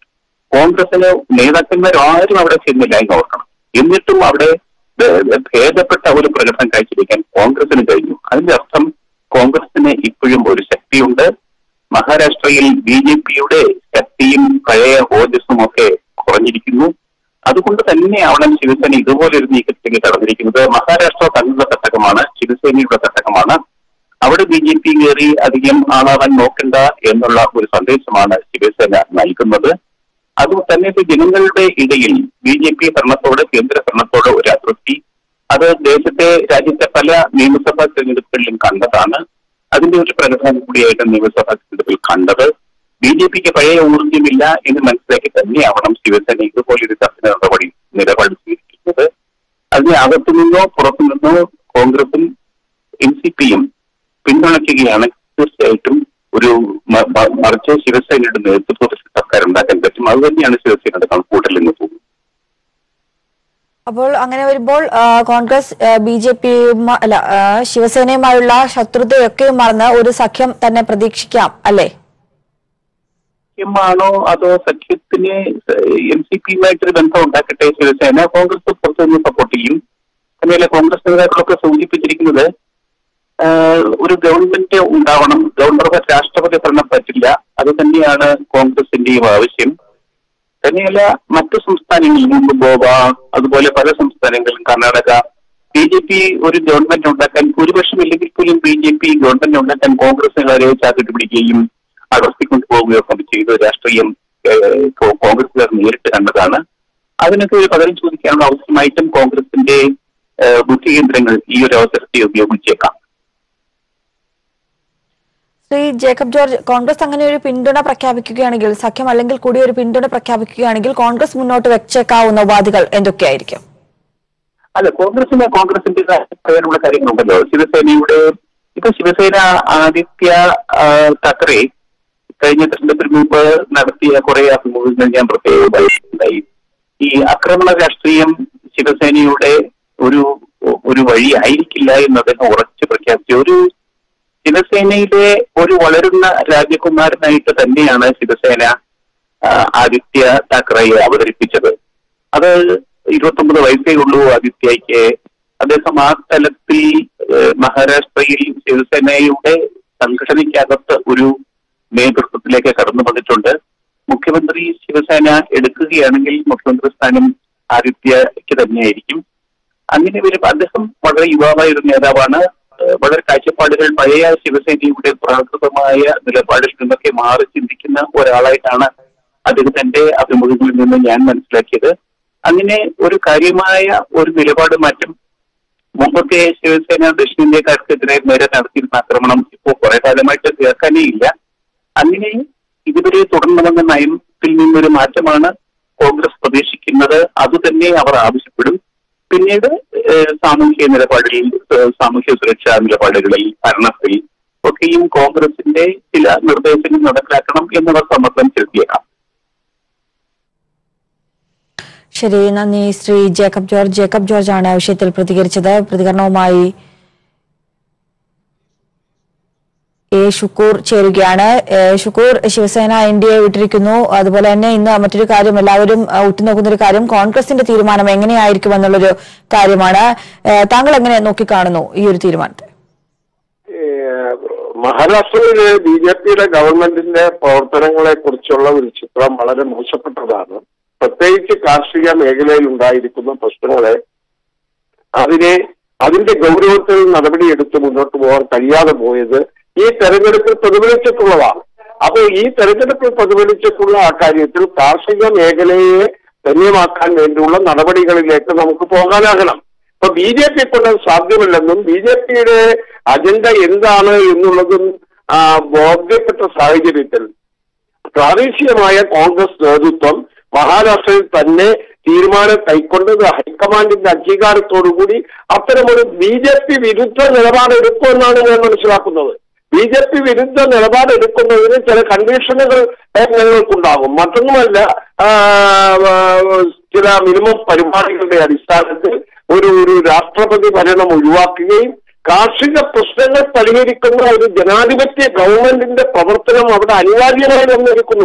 കോൺഗ്രസിന് നേതാക്കന്മാർ ആരും അവിടെ ചെന്നില്ല എന്ന് ഓർക്കണം എന്നിട്ടും അവിടെ ഭേ- ഭേദപ്പെട്ട ഒരു പ്രകടനം കാഴ്ചവെക്കാൻ കോൺഗ്രസിന് കഴിഞ്ഞു അതിന്റെ അർത്ഥം കോൺഗ്രസിന് ഇപ്പോഴും ഒരു ശക്തിയുണ്ട് മഹാരാഷ്ട്രയിൽ ബി ജെ പിയുടെ ശക്തിയും പഴയ ഓജസ്സും ഒക്കെ കുറഞ്ഞിരിക്കുന്നു അതുകൊണ്ട് തന്നെ ആവണം ശിവസേന ഇതുപോലെ ഒരു നീക്കത്തിലേക്ക് കടന്നിരിക്കുന്നത് മഹാരാഷ്ട്ര തങ്ങളുടെ തട്ടകമാണ് ശിവസേനയുടെ തട്ടകമാണ് അവിടെ ബി ജെ പി കയറി അധികം ആളാവാൻ നോക്കണ്ട എന്നുള്ള ഒരു സന്ദേശമാണ് ശിവസേന നൽകുന്നത് അത് തന്നെ ഇത് ജനങ്ങളുടെ ഇടയിൽ ബി ജെ പി ഭരണത്തോട് കേന്ദ്ര ഭരണത്തോട് ഒരു അതൃപ്തി അത് ദേശത്തെ രാജ്യത്തെ പല നിയമസഭാ തെരഞ്ഞെടുപ്പുകളിലും കണ്ടതാണ് അതിന്റെ ഒരു പ്രകടനം കൂടിയായിട്ട് നിയമസഭാ തെരഞ്ഞെടുപ്പിൽ കണ്ടത് ബി ജെ പിക്ക് പഴയ ഊർജ്ജമില്ല എന്ന് മനസ്സിലാക്കി തന്നെയാവണം ശിവസേന ഇതുപോലൊരു ചർച്ച നടപടി നിലപാട് സ്വീകരിക്കുന്നത് അതിന് അകത്തു നിന്നോ പുറത്തു നിന്നോ കോൺഗ്രസും എൻ സി പിയും പിന്തുണയ്ക്കുകയാണ് തീർച്ചയായിട്ടും ഒരു മ- മ- മറിച്ച് ശിവസേനയുടെ നേതൃത്വത്തിൽ സർക്കാർ ഉണ്ടാക്കാൻ പറ്റും അത് തന്നെയാണ് ശിവസേനയുടെ കണക്കൂട്ടൽ എന്ന് തോന്നുന്നു അപ്പോൾ അങ്ങനെ വരുമ്പോൾ ആ, കോൺഗ്രസ് ബി ജെ പിയും അല്ല ആ, ശിവസേനയുമായുള്ള ശത്രുതയൊക്കെ മറന്ന് ഒരു സഖ്യം തന്നെ പ്രതീക്ഷിക്കാം അല്ലേ സഖ്യമാണോ അതോ സഖ്യത്തിന് എൻ സി പിയുമായിട്ടൊരു ബന്ധം ഉണ്ടാക്കട്ടെ ശിവസേന കോൺഗ്രസ് പുറത്തു നിന്ന് സപ്പോർട്ട് ചെയ്യും തന്നെയല്ല കോൺഗ്രസ് നേതാക്കളൊക്കെ സൂചിപ്പിച്ചിരിക്കുന്നത് ആഹ് ഒരു ഗവൺമെന്റ് ഉണ്ടാവണം ഗവർണർക്ക് രാഷ്ട്രപതി ഭരണം പറ്റില്ല അത് തന്നെയാണ് കോൺഗ്രസിന്റെയും ആവശ്യം തന്നെയല്ല മറ്റു സംസ്ഥാനങ്ങളിൽ മുമ്പ് ഗോവ അതുപോലെ പല സംസ്ഥാനങ്ങളിലും കർണാടക ബി ജെ പി ഒരു ഗവൺമെന്റ് ഉണ്ടാക്കാൻ ഭൂരിപക്ഷം ഇല്ലെങ്കിൽ പോലും ബി ജെ പി ഗവൺമെന്റ് ഉണ്ടാക്കാൻ കോൺഗ്രസുകാരെ ചാക്കിട്ട് പിടിക്കുകയും അടർത്തിക്കൊണ്ടു പോവുകയൊക്കെ ചെയ്ത രാഷ്ട്രീയം ഏഹ്, കോ- കോൺഗ്രസുകാർ നേരിട്ട് കണ്ടതാണ് അതിനൊക്കെ ഒരു പകരം ചോദിക്കാനുള്ള അവസരമായിട്ടും കോൺഗ്രസിന്റെ ഏഹ്, ബുദ്ധികേന്ദ്രങ്ങൾ ഈ ഒരു അവസരത്തെ ഉപയോഗിച്ചേക്കാം ശ്രീ ജേക്കബ് ജോർജ് കോൺഗ്രസ് അങ്ങനെ ഒരു പിന്തുണ പ്രഖ്യാപിക്കുകയാണെങ്കിൽ സഖ്യം അല്ലെങ്കിൽ കൂടി ഒരു പിന്തുണ പ്രഖ്യാപിക്കുകയാണെങ്കിൽ കോൺഗ്രസ് മുന്നോട്ട് വെച്ചേക്കാവുന്ന ഉപാധികൾ എന്തൊക്കെയായിരിക്കും അല്ല കോൺഗ്രസിന് കോൺഗ്രസിന്റെ പറയാനുള്ള കാര്യങ്ങളുണ്ടല്ലോ ശിവസേനയുടെ ഇപ്പൊ ശിവസേന ആദിത്യ ആ, താക്കറെ കഴിഞ്ഞ തെരഞ്ഞെടുപ്പിന് മുമ്പ് നടത്തിയ കുറെ അഭിമുഖങ്ങൾ ഞാൻ പ്രത്യേകമായി ഈ ആക്രമണ രാഷ്ട്രീയം ശിവസേനയുടെ ഒരു ഒരു വഴി ആയിരിക്കില്ല എന്ന് അദ്ദേഹം ഉറച്ചു പ്രഖ്യാപിച്ചു ഒരു ശിവസേനയിലെ ഒരു വളരുന്ന രാജകുമാരനായിട്ട് തന്നെയാണ് ശിവസേന ആ, ആദിത്യ താക്കറയെ അവതരിപ്പിച്ചത് അത് ഇരുപത്തൊമ്പത് വയസ്സേ ഉള്ളൂ ആദിത്യയ്ക്ക് അദ്ദേഹം ആ തലത്തിൽ ഏഹ്, മഹാരാഷ്ട്രയിൽ ശിവസേനയുടെ സംഘടനയ്ക്കകത്ത് ഒരു നേതൃത്വത്തിലേക്ക് കടന്നു വന്നിട്ടുണ്ട് മുഖ്യമന്ത്രി ശിവസേന എടുക്കുകയാണെങ്കിൽ മുഖ്യമന്ത്രി സ്ഥാനം ആദിത്യയ്ക്ക് തന്നെയായിരിക്കും അങ്ങനെ വരും അദ്ദേഹം വളരെ യുവാവായ ഒരു നേതാവാണ് ഏഹ് വളരെ കാഴ്ചപ്പാടുകൾ പഴയ ശിവസേനയുടെ പ്രാകൃതമായ നിലപാടിൽ നിന്നൊക്കെ മാറി ചിന്തിക്കുന്ന ഒരാളായിട്ടാണ് അദ്ദേഹത്തിന്റെ അഭിമുഖങ്ങളിൽ നിന്ന് ഞാൻ മനസ്സിലാക്കിയത് അങ്ങനെ ഒരു കാര്യമായ ഒരു നിലപാട് മാറ്റം മുമ്പൊക്കെ ശിവസേന ദക്ഷിണേന്ത്യക്കാർക്കെതിരെ നേരെ നടത്തിയിരുന്ന ആക്രമണം ഇപ്പോൾ കുറെ കാലമായിട്ട് കേൾക്കാനേ ഇല്ല അങ്ങനെ ഇതുവരെ തുടർന്നു വന്ന നയത്തിൽ നിന്നൊരു മാറ്റമാണ് കോൺഗ്രസ് പ്രതീക്ഷിക്കുന്നത് അതുതന്നെ അവർ ആവശ്യപ്പെടും പിന്നീട് ഏഹ്, സാമൂഹ്യ നിലപാടിൽ ഏഹ്, സാമൂഹ്യ സുരക്ഷാ നിലപാടുകളിൽ ഭരണത്തിൽ ഒക്കെയും കോൺഗ്രസിന്റെ ചില നിർദ്ദേശങ്ങൾ നടപ്പിലാക്കണം എന്നവർ സമ്മർദ്ദം ചെലുത്തിയേക്കാം ശരി നന്ദി ശ്രീ ജേക്കബ് ജോർജ് ജേക്കബ് ജോർജ് ആണ് വിഷയത്തിൽ പ്രതികരിച്ചത് പ്രതികരണവുമായി എ ഷുക്കൂർ ചേരുകയാണ് ഏ, Shukkur Shiv Sena N D A വിട്ടിരിക്കുന്നു അതുപോലെ തന്നെ ഇന്ന് മറ്റൊരു കാര്യം എല്ലാവരും ആ, ഉറ്റുനോക്കുന്ന ഒരു കാര്യം കോൺഗ്രസിന്റെ തീരുമാനം എങ്ങനെയായിരിക്കും എന്നുള്ളൊരു കാര്യമാണ് ഏ, താങ്കൾ എങ്ങനെ നോക്കിക്കാണുന്നു ഈ ഒരു തീരുമാനത്തെ ഏഹ് മഹാരാഷ്ട്രയിലെ ബി ജെ പിയുടെ ഗവൺമെന്റിന്റെ പ്രവർത്തനങ്ങളെ കുറിച്ചുള്ള ഒരു ചിത്രം വളരെ മോശപ്പെട്ടതാണ് പ്രത്യേകിച്ച് കാർഷിക മേഖലയിൽ ഉണ്ടായിരിക്കുന്ന പ്രശ്നങ്ങളെ അതിനെ അതിന്റെ ഗൗരവത്തിൽ നടപടിയെടുത്ത് മുന്നോട്ട് പോകാൻ കഴിയാതെ പോയത് ഈ തെരഞ്ഞെടുപ്പിൽ പ്രതിഫലിച്ചിട്ടുള്ളതാണ് അപ്പോൾ ഈ തെരഞ്ഞെടുപ്പിൽ പ്രതിഫലിച്ചിട്ടുള്ള ആ കാര്യത്തിൽ കാർഷിക മേഖലയെ ധന്യമാക്കാൻ വേണ്ടിയുള്ള നടപടികളിലേക്ക് നമുക്ക് പോകാനാകണം ഇപ്പൊ ബി ജെ പി കൊണ്ട് സാധ്യമല്ലെന്നും ബി ജെ പിയുടെ അജണ്ട എന്താണ് എന്നുള്ളതും ആ, ബോധ്യപ്പെട്ട സാഹചര്യത്തിൽ പ്രാദേശികമായ കോൺഗ്രസ് നേതൃത്വം മഹാരാഷ്ട്രയിൽ തന്നെ തീരുമാനം കൈക്കൊണ്ടത് ഹൈക്കമാൻഡിന്റെ അംഗീകാരത്തോടുകൂടി അത്തരമൊരു ബി ജെ പി വിരുദ്ധ നിലപാടെടുക്കുമെന്നാണ് ഞാൻ മനസ്സിലാക്കുന്നത് ബി ജെ പി വിരുദ്ധ നിലപാടെടുക്കുന്നതിന് ചില കണ്ടീഷനുകൾ ഏഹ്, ഞങ്ങൾക്കുണ്ടാകും മറ്റൊന്നുമല്ല ആ, ആ, ചില മിനിമം പരിപാടികളുടെ അടിസ്ഥാനത്തിൽ ഒരു ഒരു രാഷ്ട്രപതി ഭരണം ഒഴിവാക്കുകയും കാർഷിക പ്രശ്നങ്ങൾ പരിഹരിക്കുന്ന ഒരു ജനാധിപത്യ ഗവൺമെന്റിന്റെ പ്രവർത്തനം അവിടെ അനിവാര്യമായി വന്നിരിക്കുന്നു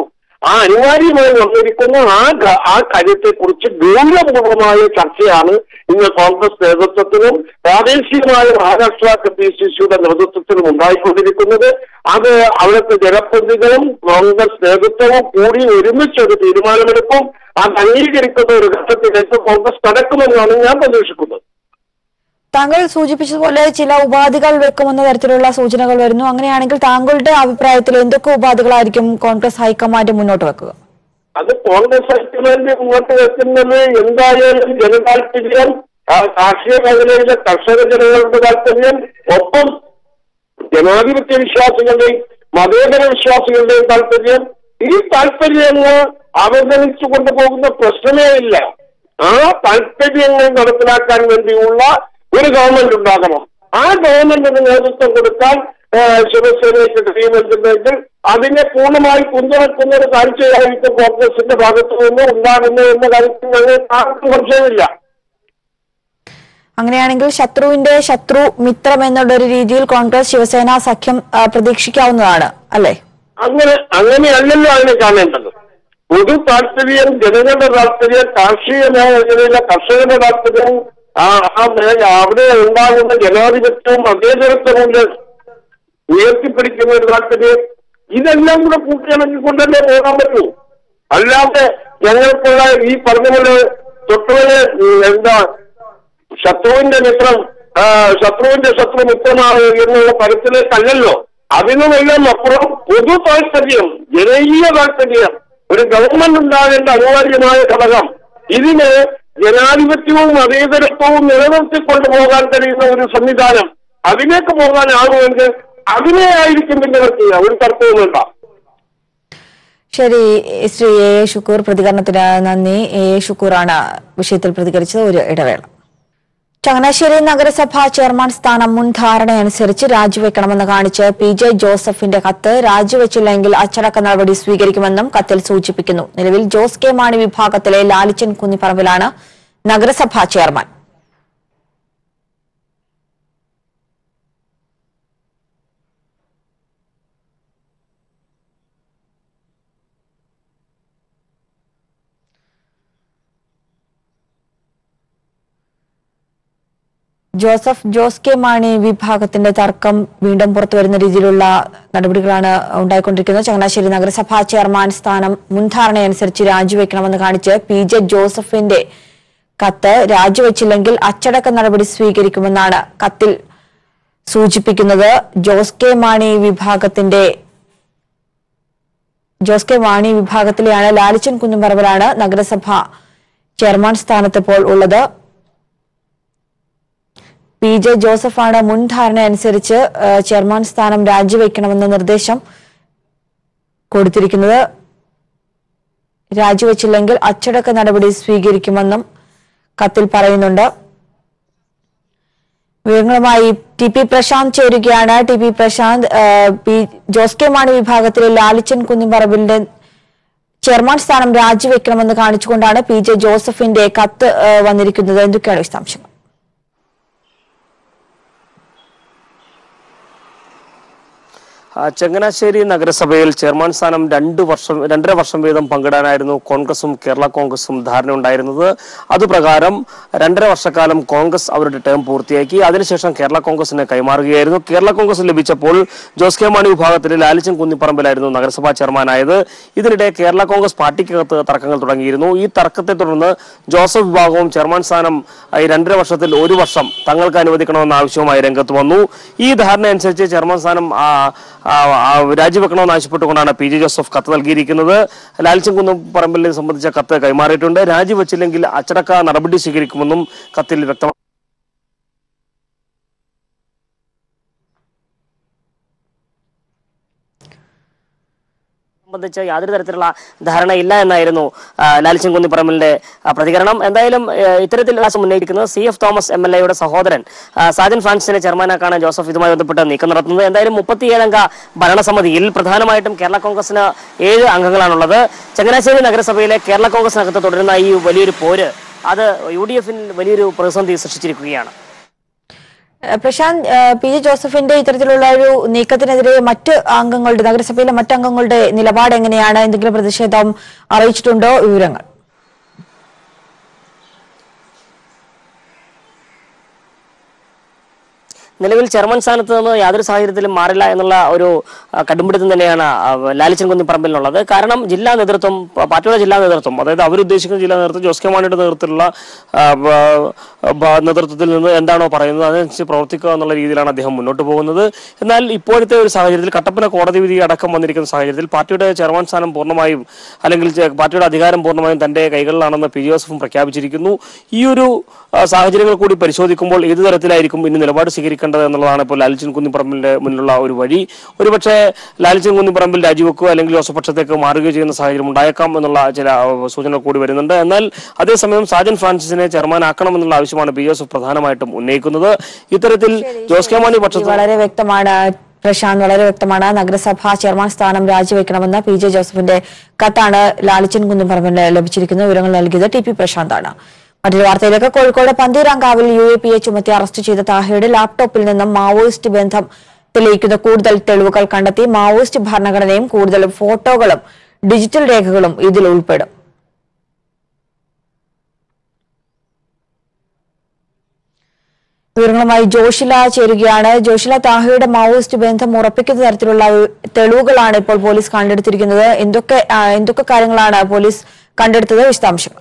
ആ അനിവാര്യമായി വന്നിരിക്കുന്ന ആ ക- ആ കാര്യത്തെക്കുറിച്ച് ഗൗരവപൂർവമായ ചർച്ചയാണ് ഇന്ന് കോൺഗ്രസ് നേതൃത്വത്തിനും പ്രാദേശികമായ മഹാരാഷ്ട്ര പി സി സിയുടെ നേതൃത്വത്തിനും ഉണ്ടായിക്കൊണ്ടിരിക്കുന്നത് അത് അവിടുത്തെ ജനപ്രതിനിധികളും കോൺഗ്രസ് നേതൃത്വവും കൂടി ഒരുമിച്ച് ഒരു തീരുമാനമെടുക്കും അത് അംഗീകരിക്കുന്ന ഒരു ഘട്ടത്തിലേക്ക് കോൺഗ്രസ് കടക്കുമെന്നാണ് ഞാൻ പ്രതീക്ഷിക്കുന്നത് താങ്കൾ സൂചിപ്പിച്ചതുപോലെ ചില ഉപാധികൾ വെക്കുമെന്ന തരത്തിലുള്ള സൂചനകൾ വരുന്നു അങ്ങനെയാണെങ്കിൽ താങ്കളുടെ അഭിപ്രായത്തിൽ എന്തൊക്കെ ഉപാധികളായിരിക്കും കോൺഗ്രസ് ഹൈക്കമാൻഡ് മുന്നോട്ട് വെക്കുക അത് കോൺഗ്രസ് ഹൈക്കമാൻഡ് മുന്നോട്ട് വെക്കുന്നത് എന്തായാലും ജനതാല്പര്യം ആ കാർഷിക മേഖലയിലെ കർഷക ജനങ്ങളുടെ താല്പര്യം ഒപ്പം ജനാധിപത്യ വിശ്വാസികളുടെയും മതേതര വിശ്വാസികളുടെയും താല്പര്യം ഈ താല്പര്യങ്ങൾ അവഗണിച്ചു കൊണ്ടുപോകുന്ന പ്രശ്നമേ ഇല്ല ആ താല്പര്യങ്ങൾ നടപ്പിലാക്കാൻ വേണ്ടിയുള്ള ഒരു ഗവൺമെന്റ് ഉണ്ടാകണം ആ ഗവൺമെന്റിന് നേതൃത്വം കൊടുക്കാൻ ആ, ശിവസേനയ്ക്ക് കഴിയുമെന്നുണ്ടെങ്കിൽ അതിനെ പൂർണ്ണമായി പിന്തുണക്കുന്ന ഒരു കാഴ്ചയായിരിക്കും കോൺഗ്രസിന്റെ ഭാഗത്തു നിന്ന് ഉണ്ടാകുന്നത് എന്ന കാര്യത്തിൽ ഞങ്ങൾ ആർക്കും സംശയമില്ല അങ്ങനെയാണെങ്കിൽ ശത്രുവിന്റെ ശത്രു മിത്രം എന്നുള്ള ഒരു രീതിയിൽ കോൺഗ്രസ് ശിവസേന സഖ്യം ആ, പ്രതീക്ഷിക്കാവുന്നതാണ് അല്ലേ അങ്ങനെ അങ്ങനെയല്ലല്ലോ അതിനെ കാണേണ്ടത് പൊതു താല്പര്യം ജനങ്ങളുടെ താല്പര്യം കാർഷിക മേഖലയിലെ കർഷകരുടെ താല്പര്യം ആ ആ മേഖല അവിടെ ഉണ്ടാകുന്ന ജനാധിപത്യവും മതേതരത്വവും ഉയർത്തിപ്പിടിക്കുന്ന ഒരു താല്പര്യം ഇതെല്ലാം കൂടെ കൂട്ടിയിണക്കിക്കൊണ്ടല്ലേ പോകാൻ പറ്റൂ അല്ലാതെ ഞങ്ങൾക്കുള്ള ഈ പറഞ്ഞ പോലെ തൊട്ടുപോലെ ഉം, എന്താ ശത്രുവിന്റെ മിത്രം ആ, ശത്രുവിന്റെ ശത്രു മിത്രമാണ് എന്നുള്ള തരത്തിലേക്കല്ലല്ലോ അതിനുമെല്ലാം അപ്പുറം പൊതു താല്പര്യം ജനകീയ താല്പര്യം ഒരു ഗവൺമെന്റ് ഉണ്ടാകേണ്ട അനിവാര്യമായ ഘടകം ഇതിന് ജനാധിപത്യവും മതേതരത്വവും നിലനിർത്തിക്കൊണ്ടു പോകാൻ കഴിയുന്ന ഒരു സംവിധാനം അതിലേക്ക് പോകാനാകുമെങ്കിൽ അതിനെ ആയിരിക്കും പിന്നെ നിർത്തുക ഒരു തർക്കവും വേണ്ട ശരി ശ്രീ എ എ ഷുക്കൂർ പ്രതികരണത്തിന് നന്ദി എ എ ഷുക്കൂറാണ് വിഷയത്തിൽ പ്രതികരിച്ചത് ഒരു ഇടവേള ചങ്ങനാശ്ശേരി നഗരസഭാ ചെയർമാൻ സ്ഥാനം മുൻ ധാരണയനുസരിച്ച് രാജിവെക്കണമെന്ന് കാണിച്ച് പി ജെ ജോസഫിന്റെ കത്ത് രാജിവെച്ചില്ലെങ്കിൽ അച്ചടക്ക നടപടി സ്വീകരിക്കുമെന്നും കത്തിൽ സൂചിപ്പിക്കുന്നു നിലവിൽ ജോസ് കെ മാണി വിഭാഗത്തിലെ ലാലിച്ചൻ കുന്നിപ്പറമ്പിലാണ് നഗരസഭാ ചെയർമാൻ ജോസഫ് ജോസ് കെ മാണി വിഭാഗത്തിന്റെ തർക്കം വീണ്ടും പുറത്തു വരുന്ന രീതിയിലുള്ള നടപടികളാണ് ഉണ്ടായിക്കൊണ്ടിരിക്കുന്നത് ചങ്ങനാശ്ശേരി നഗരസഭാ ചെയർമാൻ സ്ഥാനം മുൻധാരണയനുസരിച്ച് രാജിവെക്കണമെന്ന് കാണിച്ച് പി ജെ ജോസഫിന്റെ കത്ത് രാജിവെച്ചില്ലെങ്കിൽ അച്ചടക്ക നടപടി സ്വീകരിക്കുമെന്നാണ് കത്തിൽ സൂചിപ്പിക്കുന്നത് ജോസ് കെ മാണി വിഭാഗത്തിന്റെ ജോസ് കെ മാണി വിഭാഗത്തിലെയാണ് ലാലിച്ചൻ കുന്നുംപറമ്പിലാണ് നഗരസഭ ചെയർമാൻ സ്ഥാനത്ത് ഇപ്പോൾ ഉള്ളത് പി ജെ ജോസഫാണ് മുൻ ധാരണ അനുസരിച്ച് ഏഹ്, ചെയർമാൻ സ്ഥാനം രാജിവെക്കണമെന്ന നിർദ്ദേശം കൊടുത്തിരിക്കുന്നത് രാജിവെച്ചില്ലെങ്കിൽ അച്ചടക്ക നടപടി സ്വീകരിക്കുമെന്നും കത്തിൽ പറയുന്നുണ്ട് വിവരങ്ങളുമായി ടി പി പ്രശാന്ത് ചേരുകയാണ് ടി പി പ്രശാന്ത് ഏഹ്, പി ജോസ് കെ മാണി വിഭാഗത്തിലെ ലാലിച്ചൻ കുന്നിപ്പറമ്പിലിന്റെ ചെയർമാൻ സ്ഥാനം രാജിവെക്കണമെന്ന് കാണിച്ചുകൊണ്ടാണ് പി ജെ ജോസഫിന്റെ കത്ത് ഏഹ്, വന്നിരിക്കുന്നത് എന്തൊക്കെയാണ് വിശദാംശങ്ങൾ ആ, ചങ്ങനാശ്ശേരി നഗരസഭയിൽ ചെയർമാൻ സ്ഥാനം രണ്ടു വർഷം രണ്ടര വർഷം വീതം പങ്കിടാനായിരുന്നു കോൺഗ്രസും കേരള കോൺഗ്രസും ധാരണ ഉണ്ടായിരുന്നത് അതുപ്രകാരം രണ്ടര വർഷക്കാലം കോൺഗ്രസ് അവരുടെ ടേം പൂർത്തിയാക്കി അതിനുശേഷം കേരള കോൺഗ്രസിന് കൈമാറുകയായിരുന്നു കേരള കോൺഗ്രസ് ലഭിച്ചപ്പോൾ ജോസ് കെ മാണി വിഭാഗത്തിലെ ലാലിച്ചൻ കുന്നിപ്പറമ്പിലായിരുന്നു നഗരസഭാ ചെയർമാനായത് ഇതിനിടെ കേരള കോൺഗ്രസ് പാർട്ടിക്കകത്ത് തർക്കങ്ങൾ തുടങ്ങിയിരുന്നു ഈ തർക്കത്തെ തുടർന്ന് ജോസഫ് വിഭാഗവും ചെയർമാൻ സ്ഥാനം ആ, ഈ രണ്ടര വർഷത്തിൽ ഒരു വർഷം തങ്ങൾക്ക് അനുവദിക്കണമെന്ന ആവശ്യവുമായി രംഗത്ത് വന്നു ഈ ധാരണ അനുസരിച്ച് ചെയർമാൻ സ്ഥാനം ആ, ആ, ആ, രാജിവെക്കണമെന്ന് ആവശ്യപ്പെട്ടുകൊണ്ടാണ് പി ജെ ജോസഫ് കത്ത് നൽകിയിരിക്കുന്നത് ലാൽച്ചൻ കുന്നം പറമ്പലിനെ സംബന്ധിച്ച കത്ത് കൈമാറിയിട്ടുണ്ട് രാജിവെച്ചില്ലെങ്കിൽ അച്ചടക്ക നടപടി സ്വീകരിക്കുമെന്നും കത്തിൽ വ്യക്തമാണ് സംബന്ധിച്ച് യാതൊരു തരത്തിലുള്ള ധാരണയില്ല എന്നായിരുന്നു ആ, ലാൽച്ചൻ കുന്നിപ്പറമ്പലിന്റെ ആ, പ്രതികരണം എന്തായാലും ആ, ഇത്തരത്തിൽ ആശം ഉന്നയിക്കുന്നത് C F Thomas M L എയുടെ സഹോദരൻ ആ, സാജൻ ഫ്രാൻസിനെ ചെയർമാനാക്കാണ് ജോസഫ് ഇതുമായി ബന്ധപ്പെട്ട് നീക്കം നടത്തുന്നത് എന്തായാലും മുപ്പത്തിയേഴംഗ ഭരണസമിതിയിൽ പ്രധാനമായിട്ടും കേരള കോൺഗ്രസിന് ഏഴ് അംഗങ്ങളാണുള്ളത് ചങ്ങനാശ്ശേരി നഗരസഭയിലെ കേരള കോൺഗ്രസിനകത്ത് തുടരുന്ന ഈ വലിയൊരു പോര് അത് യു ഡി എഫിൽ വലിയൊരു പ്രതിസന്ധി സൃഷ്ടിച്ചിരിക്കുകയാണ് ഏഹ് പ്രശാന്ത് ഏഹ് പി ജെ ജോസഫിന്റെ ഇത്തരത്തിലുള്ള ഒരു നീക്കത്തിനെതിരെ മറ്റ് അംഗങ്ങളുടെ നഗരസഭയിലെ മറ്റ് അംഗങ്ങളുടെ നിലപാട് എങ്ങനെയാണ് എന്തെങ്കിലും പ്രതിഷേധം അറിയിച്ചിട്ടുണ്ടോ വിവരങ്ങൾ നിലവിൽ ചെയർമാൻ സ്ഥാനത്ത് നിന്ന് യാതൊരു സാഹചര്യത്തിലും മാറില്ല എന്നുള്ള ഒരു ആ, കടുംപിടുത്തം തന്നെയാണ് ആ, ലാലിച്ചൻ കുന്നിപ്പറമ്പിലുള്ളത് കാരണം ജില്ലാ നേതൃത്വം പ- പാർട്ടിയുടെ ജില്ലാ നേതൃത്വം അതായത് അവരുദ്ദേശിക്കുന്ന ജില്ലാ നേതൃത്വം ജോസ് കെ മാണിയുടെ നേതൃത്വത്തിലുള്ള ആ, ബ- ബ- നേതൃത്വത്തിൽ നിന്ന് എന്താണോ പറയുന്നത് അതനുസരിച്ച് പ്രവർത്തിക്കുക എന്നുള്ള രീതിയിലാണ് അദ്ദേഹം മുന്നോട്ട് പോകുന്നത് എന്നാൽ ഇപ്പോഴത്തെ ഒരു സാഹചര്യത്തിൽ കട്ടപ്പന കോടതി വിധി അടക്കം വന്നിരിക്കുന്ന സാഹചര്യത്തിൽ പാർട്ടിയുടെ ചെയർമാൻ സ്ഥാനം പൂർണ്ണമായും അല്ലെങ്കിൽ ചെ- പാർട്ടിയുടെ അധികാരം പൂർണ്ണമായും തന്റെ കൈകളിലാണെന്ന് പി ജോസഫും പ്രഖ്യാപിച്ചിരിക്കുന്നു ഈ ഒരു ആ, സാഹചര്യങ്ങൾ കൂടി പരിശോധിക്കുമ്പോൾ ഏത് തരത്തിലായിരിക്കും ഇനി നിലപാട് സ്വീകരിക്കേണ്ടത് എന്നുള്ളതാണ് ഇപ്പോൾ ലാലിച്ചൻ കുന്നിപ്പറമ്പിന്റെ മുന്നിലുള്ള ഒരു വഴി ഒരുപക്ഷെ ലാലിച്ചൻ കുന്നിപ്പറമ്പിൽ രാജിവെക്കുകയോ അല്ലെങ്കിൽ ജോസഫ് പക്ഷത്തേക്ക് മാറുകയോ ചെയ്യുന്ന സാഹചര്യം ഉണ്ടായേക്കാം എന്നുള്ള ചില ആ, സൂചനകൾ കൂടി വരുന്നുണ്ട് എന്നാൽ അതേസമയം സാജൻ ഫ്രാൻസിസിനെ ചെയർമാനാക്കണമെന്നുള്ള ആവശ്യമാണ് പി ജോസഫ് പ്രധാനമായിട്ടും ഉന്നയിക്കുന്നത് ഇത്തരത്തിൽ ജോസ് കെ മാണി പക്ഷത്ത് വളരെ വ്യക്തമാണ് പ്രശാന്ത് വളരെ വ്യക്തമാണ് നഗരസഭാ ചെയർമാൻ സ്ഥാനം രാജിവെക്കണമെന്ന പി ജെ ജോസഫിന്റെ കത്താണ് ലാലിച്ചൻ കുന്നുപറമ്പിന് ലഭിച്ചിരിക്കുന്ന വിവരങ്ങൾ നൽകിയത് ടി പി പ്രശാന്താണ് മറ്റൊരു വാർത്തയിലേക്ക് കോഴിക്കോട് പന്തീരാങ്കാവിൽ യു എ പി എ ചുമത്തി അറസ്റ്റ് ചെയ്ത താഹയുടെ ലാപ്ടോപ്പിൽ നിന്നും മാവോയിസ്റ്റ് ബന്ധം തെളിയിക്കുന്ന കൂടുതൽ തെളിവുകൾ കണ്ടെത്തി മാവോയിസ്റ്റ് ഭരണഘടനയും കൂടുതൽ ഫോട്ടോകളും ഡിജിറ്റൽ രേഖകളും ഇതിൽ ഉൾപ്പെടും വിവരങ്ങളുമായി ജോഷില ചേരുകയാണ് ജോഷില താഹയുടെ മാവോയിസ്റ്റ് ബന്ധം ഉറപ്പിക്കുന്ന തരത്തിലുള്ള തെളിവുകളാണ് ഇപ്പോൾ പോലീസ് കണ്ടെടുത്തിരിക്കുന്നത് എന്തൊക്കെ ആ, എന്തൊക്കെ കാര്യങ്ങളാണ് പോലീസ് കണ്ടെടുത്തത് വിശദാംശങ്ങൾ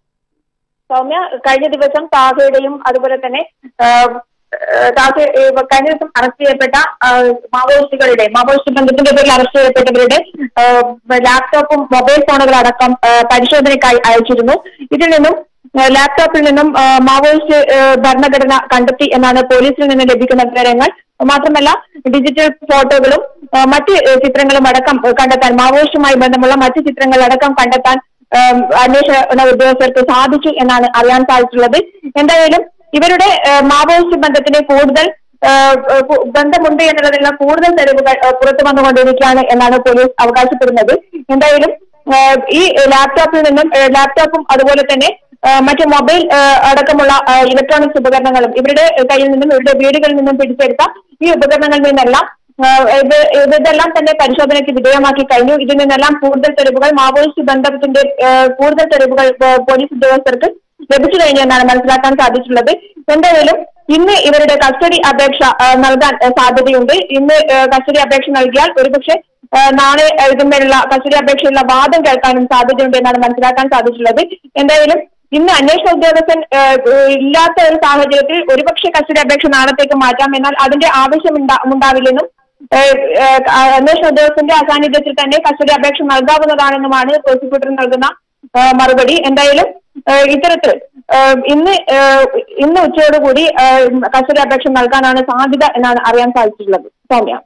സൗമ്യ കഴിഞ്ഞ ദിവസം താഹയുടെയും അതുപോലെ തന്നെ ആ, ആ, താഹ ഏ, കഴിഞ്ഞ ദിവസം അറസ്റ്റ് ചെയ്യപ്പെട്ട ആ, മാവോയിസ്റ്റുകളുടെ മാവോയിസ്റ്റ് ബന്ധത്തിന്റെ പേരിൽ അറസ്റ്റ് ചെയ്യപ്പെട്ടവരുടെ ആ, ലാപ്ടോപ്പും മൊബൈൽ ഫോണുകളും അടക്കം ആ, പരിശോധനയ്ക്കായി അയച്ചിരുന്നു ഇതിൽ നിന്നും ആ, ലാപ്ടോപ്പിൽ നിന്നും ആ, മാവോയിസ്റ്റ് ആ, ഭരണഘടന കണ്ടെത്തി എന്നാണ് പോലീസിൽ നിന്ന് ലഭിക്കുന്ന വിവരങ്ങൾ മാത്രമല്ല ഡിജിറ്റൽ ഫോട്ടോകളും ആ, മറ്റ് ഏ, ചിത്രങ്ങളും അടക്കം കണ്ടെത്താൻ മാവോയിസ്റ്റുമായി ബന്ധമുള്ള മറ്റ് ചിത്രങ്ങൾ അടക്കം കണ്ടെത്താൻ ഏം, അന്വേഷണ ഉദ്യോഗസ്ഥർക്ക് സാധിച്ചു എന്നാണ് അറിയാൻ സാധിച്ചിട്ടുള്ളത് എന്തായാലും ഇവരുടെ ഏ, മാവോയിസ്റ്റ് ബന്ധത്തിന് കൂടുതൽ ഏ, ഏ, കു- ബന്ധമുണ്ട് എന്നുള്ളതിനുള്ള കൂടുതൽ തെളിവുകൾ ഏ, പുറത്തു വന്നുകൊണ്ടിരിക്കുകയാണ് എന്നാണ് പോലീസ് അവകാശപ്പെടുന്നത് എന്തായാലും ഏ, ഈ ലാപ്ടോപ്പിൽ നിന്നും ഏ, ലാപ്ടോപ്പും അതുപോലെ തന്നെ ഏ, മറ്റ് മൊബൈൽ ഏ, അടക്കമുള്ള ഏ, ഇലക്ട്രോണിക്സ് ഉപകരണങ്ങളും ഇവരുടെ കയ്യിൽ നിന്നും ഇവരുടെ വീടുകളിൽ നിന്നും പിടിച്ചെടുത്ത ഈ ഉപകരണങ്ങളിൽ നിന്നെല്ലാം ആഹ് ഇത് ഇത് ഇതെല്ലാം തന്നെ പരിശോധനയ്ക്ക് വിധേയമാക്കി കഴിഞ്ഞു ഇതിൽ നിന്നെല്ലാം കൂടുതൽ തെളിവുകൾ മാവോയിസ്റ്റ് ബന്ധത്തിന്റെ ആഹ് കൂടുതൽ തെളിവുകൾ ആഹ് പോലീസ് ഉദ്യോഗസ്ഥർക്ക് ലഭിച്ചു കഴിഞ്ഞു എന്നാണ് മനസ്സിലാക്കാൻ സാധിച്ചിട്ടുള്ളത് എന്തായാലും ഇന്ന് ഇവരുടെ കസ്റ്റഡി അപേക്ഷ ആഹ് നൽകാൻ ആഹ് സാധ്യതയുണ്ട് ഇന്ന് ആഹ് കസ്റ്റഡി അപേക്ഷ നൽകിയാൽ ഒരുപക്ഷെ ആഹ് നാളെ ആഹ് ഇതിന്മേലുള്ള കസ്റ്റഡി അപേക്ഷയുള്ള വാദം കേൾക്കാനും സാധ്യതയുണ്ട് എന്നാണ് മനസ്സിലാക്കാൻ സാധിച്ചിട്ടുള്ളത് എന്തായാലും ഇന്ന് അന്വേഷണ ഉദ്യോഗസ്ഥൻ ഏഹ്, ഏഹ്, ഇല്ലാത്ത ഒരു സാഹചര്യത്തിൽ ഒരുപക്ഷെ കസ്റ്റഡി അപേക്ഷ നാളത്തേക്ക് മാറ്റാം എന്നാൽ അതിന്റെ ആവശ്യം ഉണ്ടാ- ഉണ്ടാവില്ലെന്നും ഏഹ്, ഏഹ്, അന്വേഷണ ഉദ്യോഗസ്ഥന്റെ അസാന്നിധ്യത്തിൽ തന്നെ കസ്റ്റഡി അപേക്ഷ നൽകാവുന്നതാണെന്നുമാണ് പ്രോസിക്യൂട്ടർ നൽകുന്ന ഏഹ്, മറുപടി എന്തായാലും ഏഹ്, ഇത്തരത്തിൽ ഏഹ്, ഇന്ന് ഏഹ്, ഇന്ന് ഉച്ചയോടുകൂടി ഏഹ്, കസ്റ്റഡി അപേക്ഷ നൽകാനാണ് സാധ്യത എന്നാണ് അറിയാൻ സാധിച്ചിട്ടുള്ളത് സൗമ്യ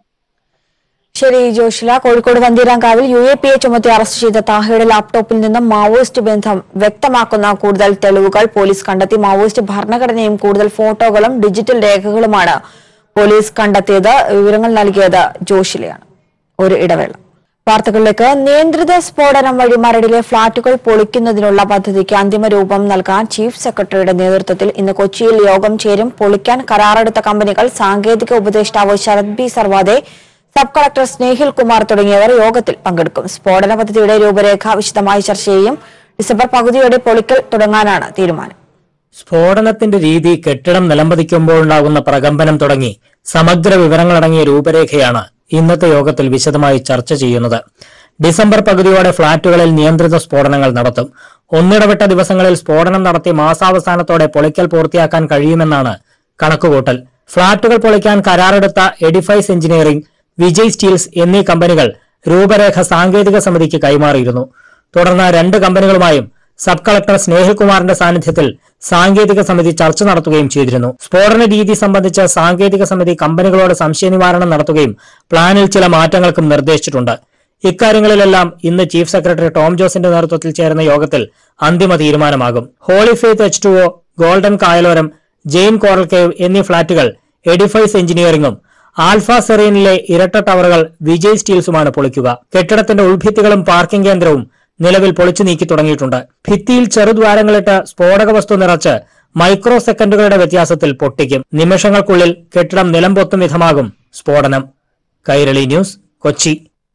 ശരി ജോഷില കോഴിക്കോട് വന്തീരാങ്കാവിൽ യു എ പി എ ചുമത്തി അറസ്റ്റ് ചെയ്ത താഹയുടെ ലാപ്ടോപ്പിൽ നിന്നും മാവോയിസ്റ്റ് ബന്ധം വ്യക്തമാക്കുന്ന കൂടുതൽ തെളിവുകൾ പോലീസ് കണ്ടെത്തി മാവോയിസ്റ്റ് ഭരണഘടനയും കൂടുതൽ ഫോട്ടോകളും ഡിജിറ്റൽ രേഖകളുമാണ് പോലീസ് കണ്ടെത്തിയത് വിവരങ്ങൾ നൽകിയത് ജോഷിലയാണ് ഒരു ഇടവേള വാർത്തകളിലേക്ക് നിയന്ത്രിത സ്ഫോടനം വഴി മരടിലെ ഫ്ളാറ്റുകൾ പൊളിക്കുന്നതിനുള്ള പദ്ധതിക്ക് അന്തിമ രൂപം നൽകാൻ ചീഫ് സെക്രട്ടറിയുടെ നേതൃത്വത്തിൽ ഇന്ന് കൊച്ചിയിൽ യോഗം ചേരും പൊളിക്കാൻ കരാറെടുത്ത കമ്പനികൾ സാങ്കേതിക ഉപദേഷ്ടാവ് Sarath B Sarvade sub collector Snehil Kumar തുടങ്ങിയവർ യോഗത്തിൽ പങ്കെടുക്കും സ്ഫോടന പദ്ധതിയുടെ രൂപരേഖ വിശദമായി ചർച്ച ചെയ്യും ഡിസംബർ പകുതിയോടെ പൊളിക്കൽ തുടങ്ങാനാണ് തീരുമാനം സ്ഫോടനത്തിന്റെ രീതി കെട്ടിടം നിലംപതിക്കുമ്പോഴുണ്ടാകുന്ന പ്രകമ്പനം തുടങ്ങി സമഗ്ര വിവരങ്ങളടങ്ങിയ രൂപരേഖയാണ് ഇന്നത്തെ യോഗത്തിൽ വിശദമായി ചർച്ച ചെയ്യുന്നത് ഡിസംബർ പകുതിയോടെ ഫ്ളാറ്റുകളിൽ നിയന്ത്രിത സ്ഫോടനങ്ങൾ നടത്തും ഒന്നിടവിട്ട ദിവസങ്ങളിൽ സ്ഫോടനം നടത്തി മാസാവസാനത്തോടെ പൊളിക്കൽ പൂർത്തിയാക്കാൻ കഴിയുമെന്നാണ് കണക്കുകൂട്ടൽ ഫ്ളാറ്റുകൾ പൊളിക്കാൻ കരാറെടുത്ത എഡിഫൈസ് എഞ്ചിനീയറിംഗ് വിജയ് സ്റ്റീൽസ് എന്നീ കമ്പനികൾ രൂപരേഖ സാങ്കേതിക സമിതിക്ക് കൈമാറിയിരുന്നു തുടർന്ന് രണ്ട് കമ്പനികളുമായും സബ് കളക്ടർ സ്നേഹിൽകുമാറിന്റെ സാന്നിധ്യത്തിൽ സാങ്കേതിക സമിതി ചർച്ച നടത്തുകയും ചെയ്തിരുന്നു സ്ഫോടന രീതി സംബന്ധിച്ച് സാങ്കേതിക സമിതി കമ്പനികളോട് സംശയ നിവാരണം നടത്തുകയും പ്ലാനിൽ ചില മാറ്റങ്ങൾക്കും നിർദ്ദേശിച്ചിട്ടുണ്ട് ഇക്കാര്യങ്ങളിലെല്ലാം ഇന്ന് ചീഫ് സെക്രട്ടറി ടോം ജോസിന്റെ നേതൃത്വത്തിൽ ചേരുന്ന യോഗത്തിൽ അന്തിമ തീരുമാനമാകും holy faith H two golden Kayaloram Jain coral cove എന്നീ ഫ്ളാറ്റുകൾ എഡിഫൈസ് എഞ്ചിനീയറിംഗും ആൽഫ സെറീനിലെ ഇരട്ട ടവറുകൾ വിജയ് സ്റ്റീൽസുമാണ് പൊളിക്കുക കെട്ടിടത്തിന്റെ ഉൾഭിത്തികളും പാർക്കിംഗ് കേന്ദ്രവും നിലവിൽ പൊളിച്ചു നീക്കി തുടങ്ങിയിട്ടുണ്ട് ഭിത്തിയിൽ ചെറുദ്വാരങ്ങളിട്ട് സ്ഫോടക വസ്തു നിറച്ച് മൈക്രോ സെക്കൻഡുകളുടെ വ്യത്യാസത്തിൽ പൊട്ടിക്കും നിമിഷങ്ങൾക്കുള്ളിൽ കെട്ടിടം നിലംപൊത്തും വിധമാകും സ്ഫോടനം Kairali news Kochi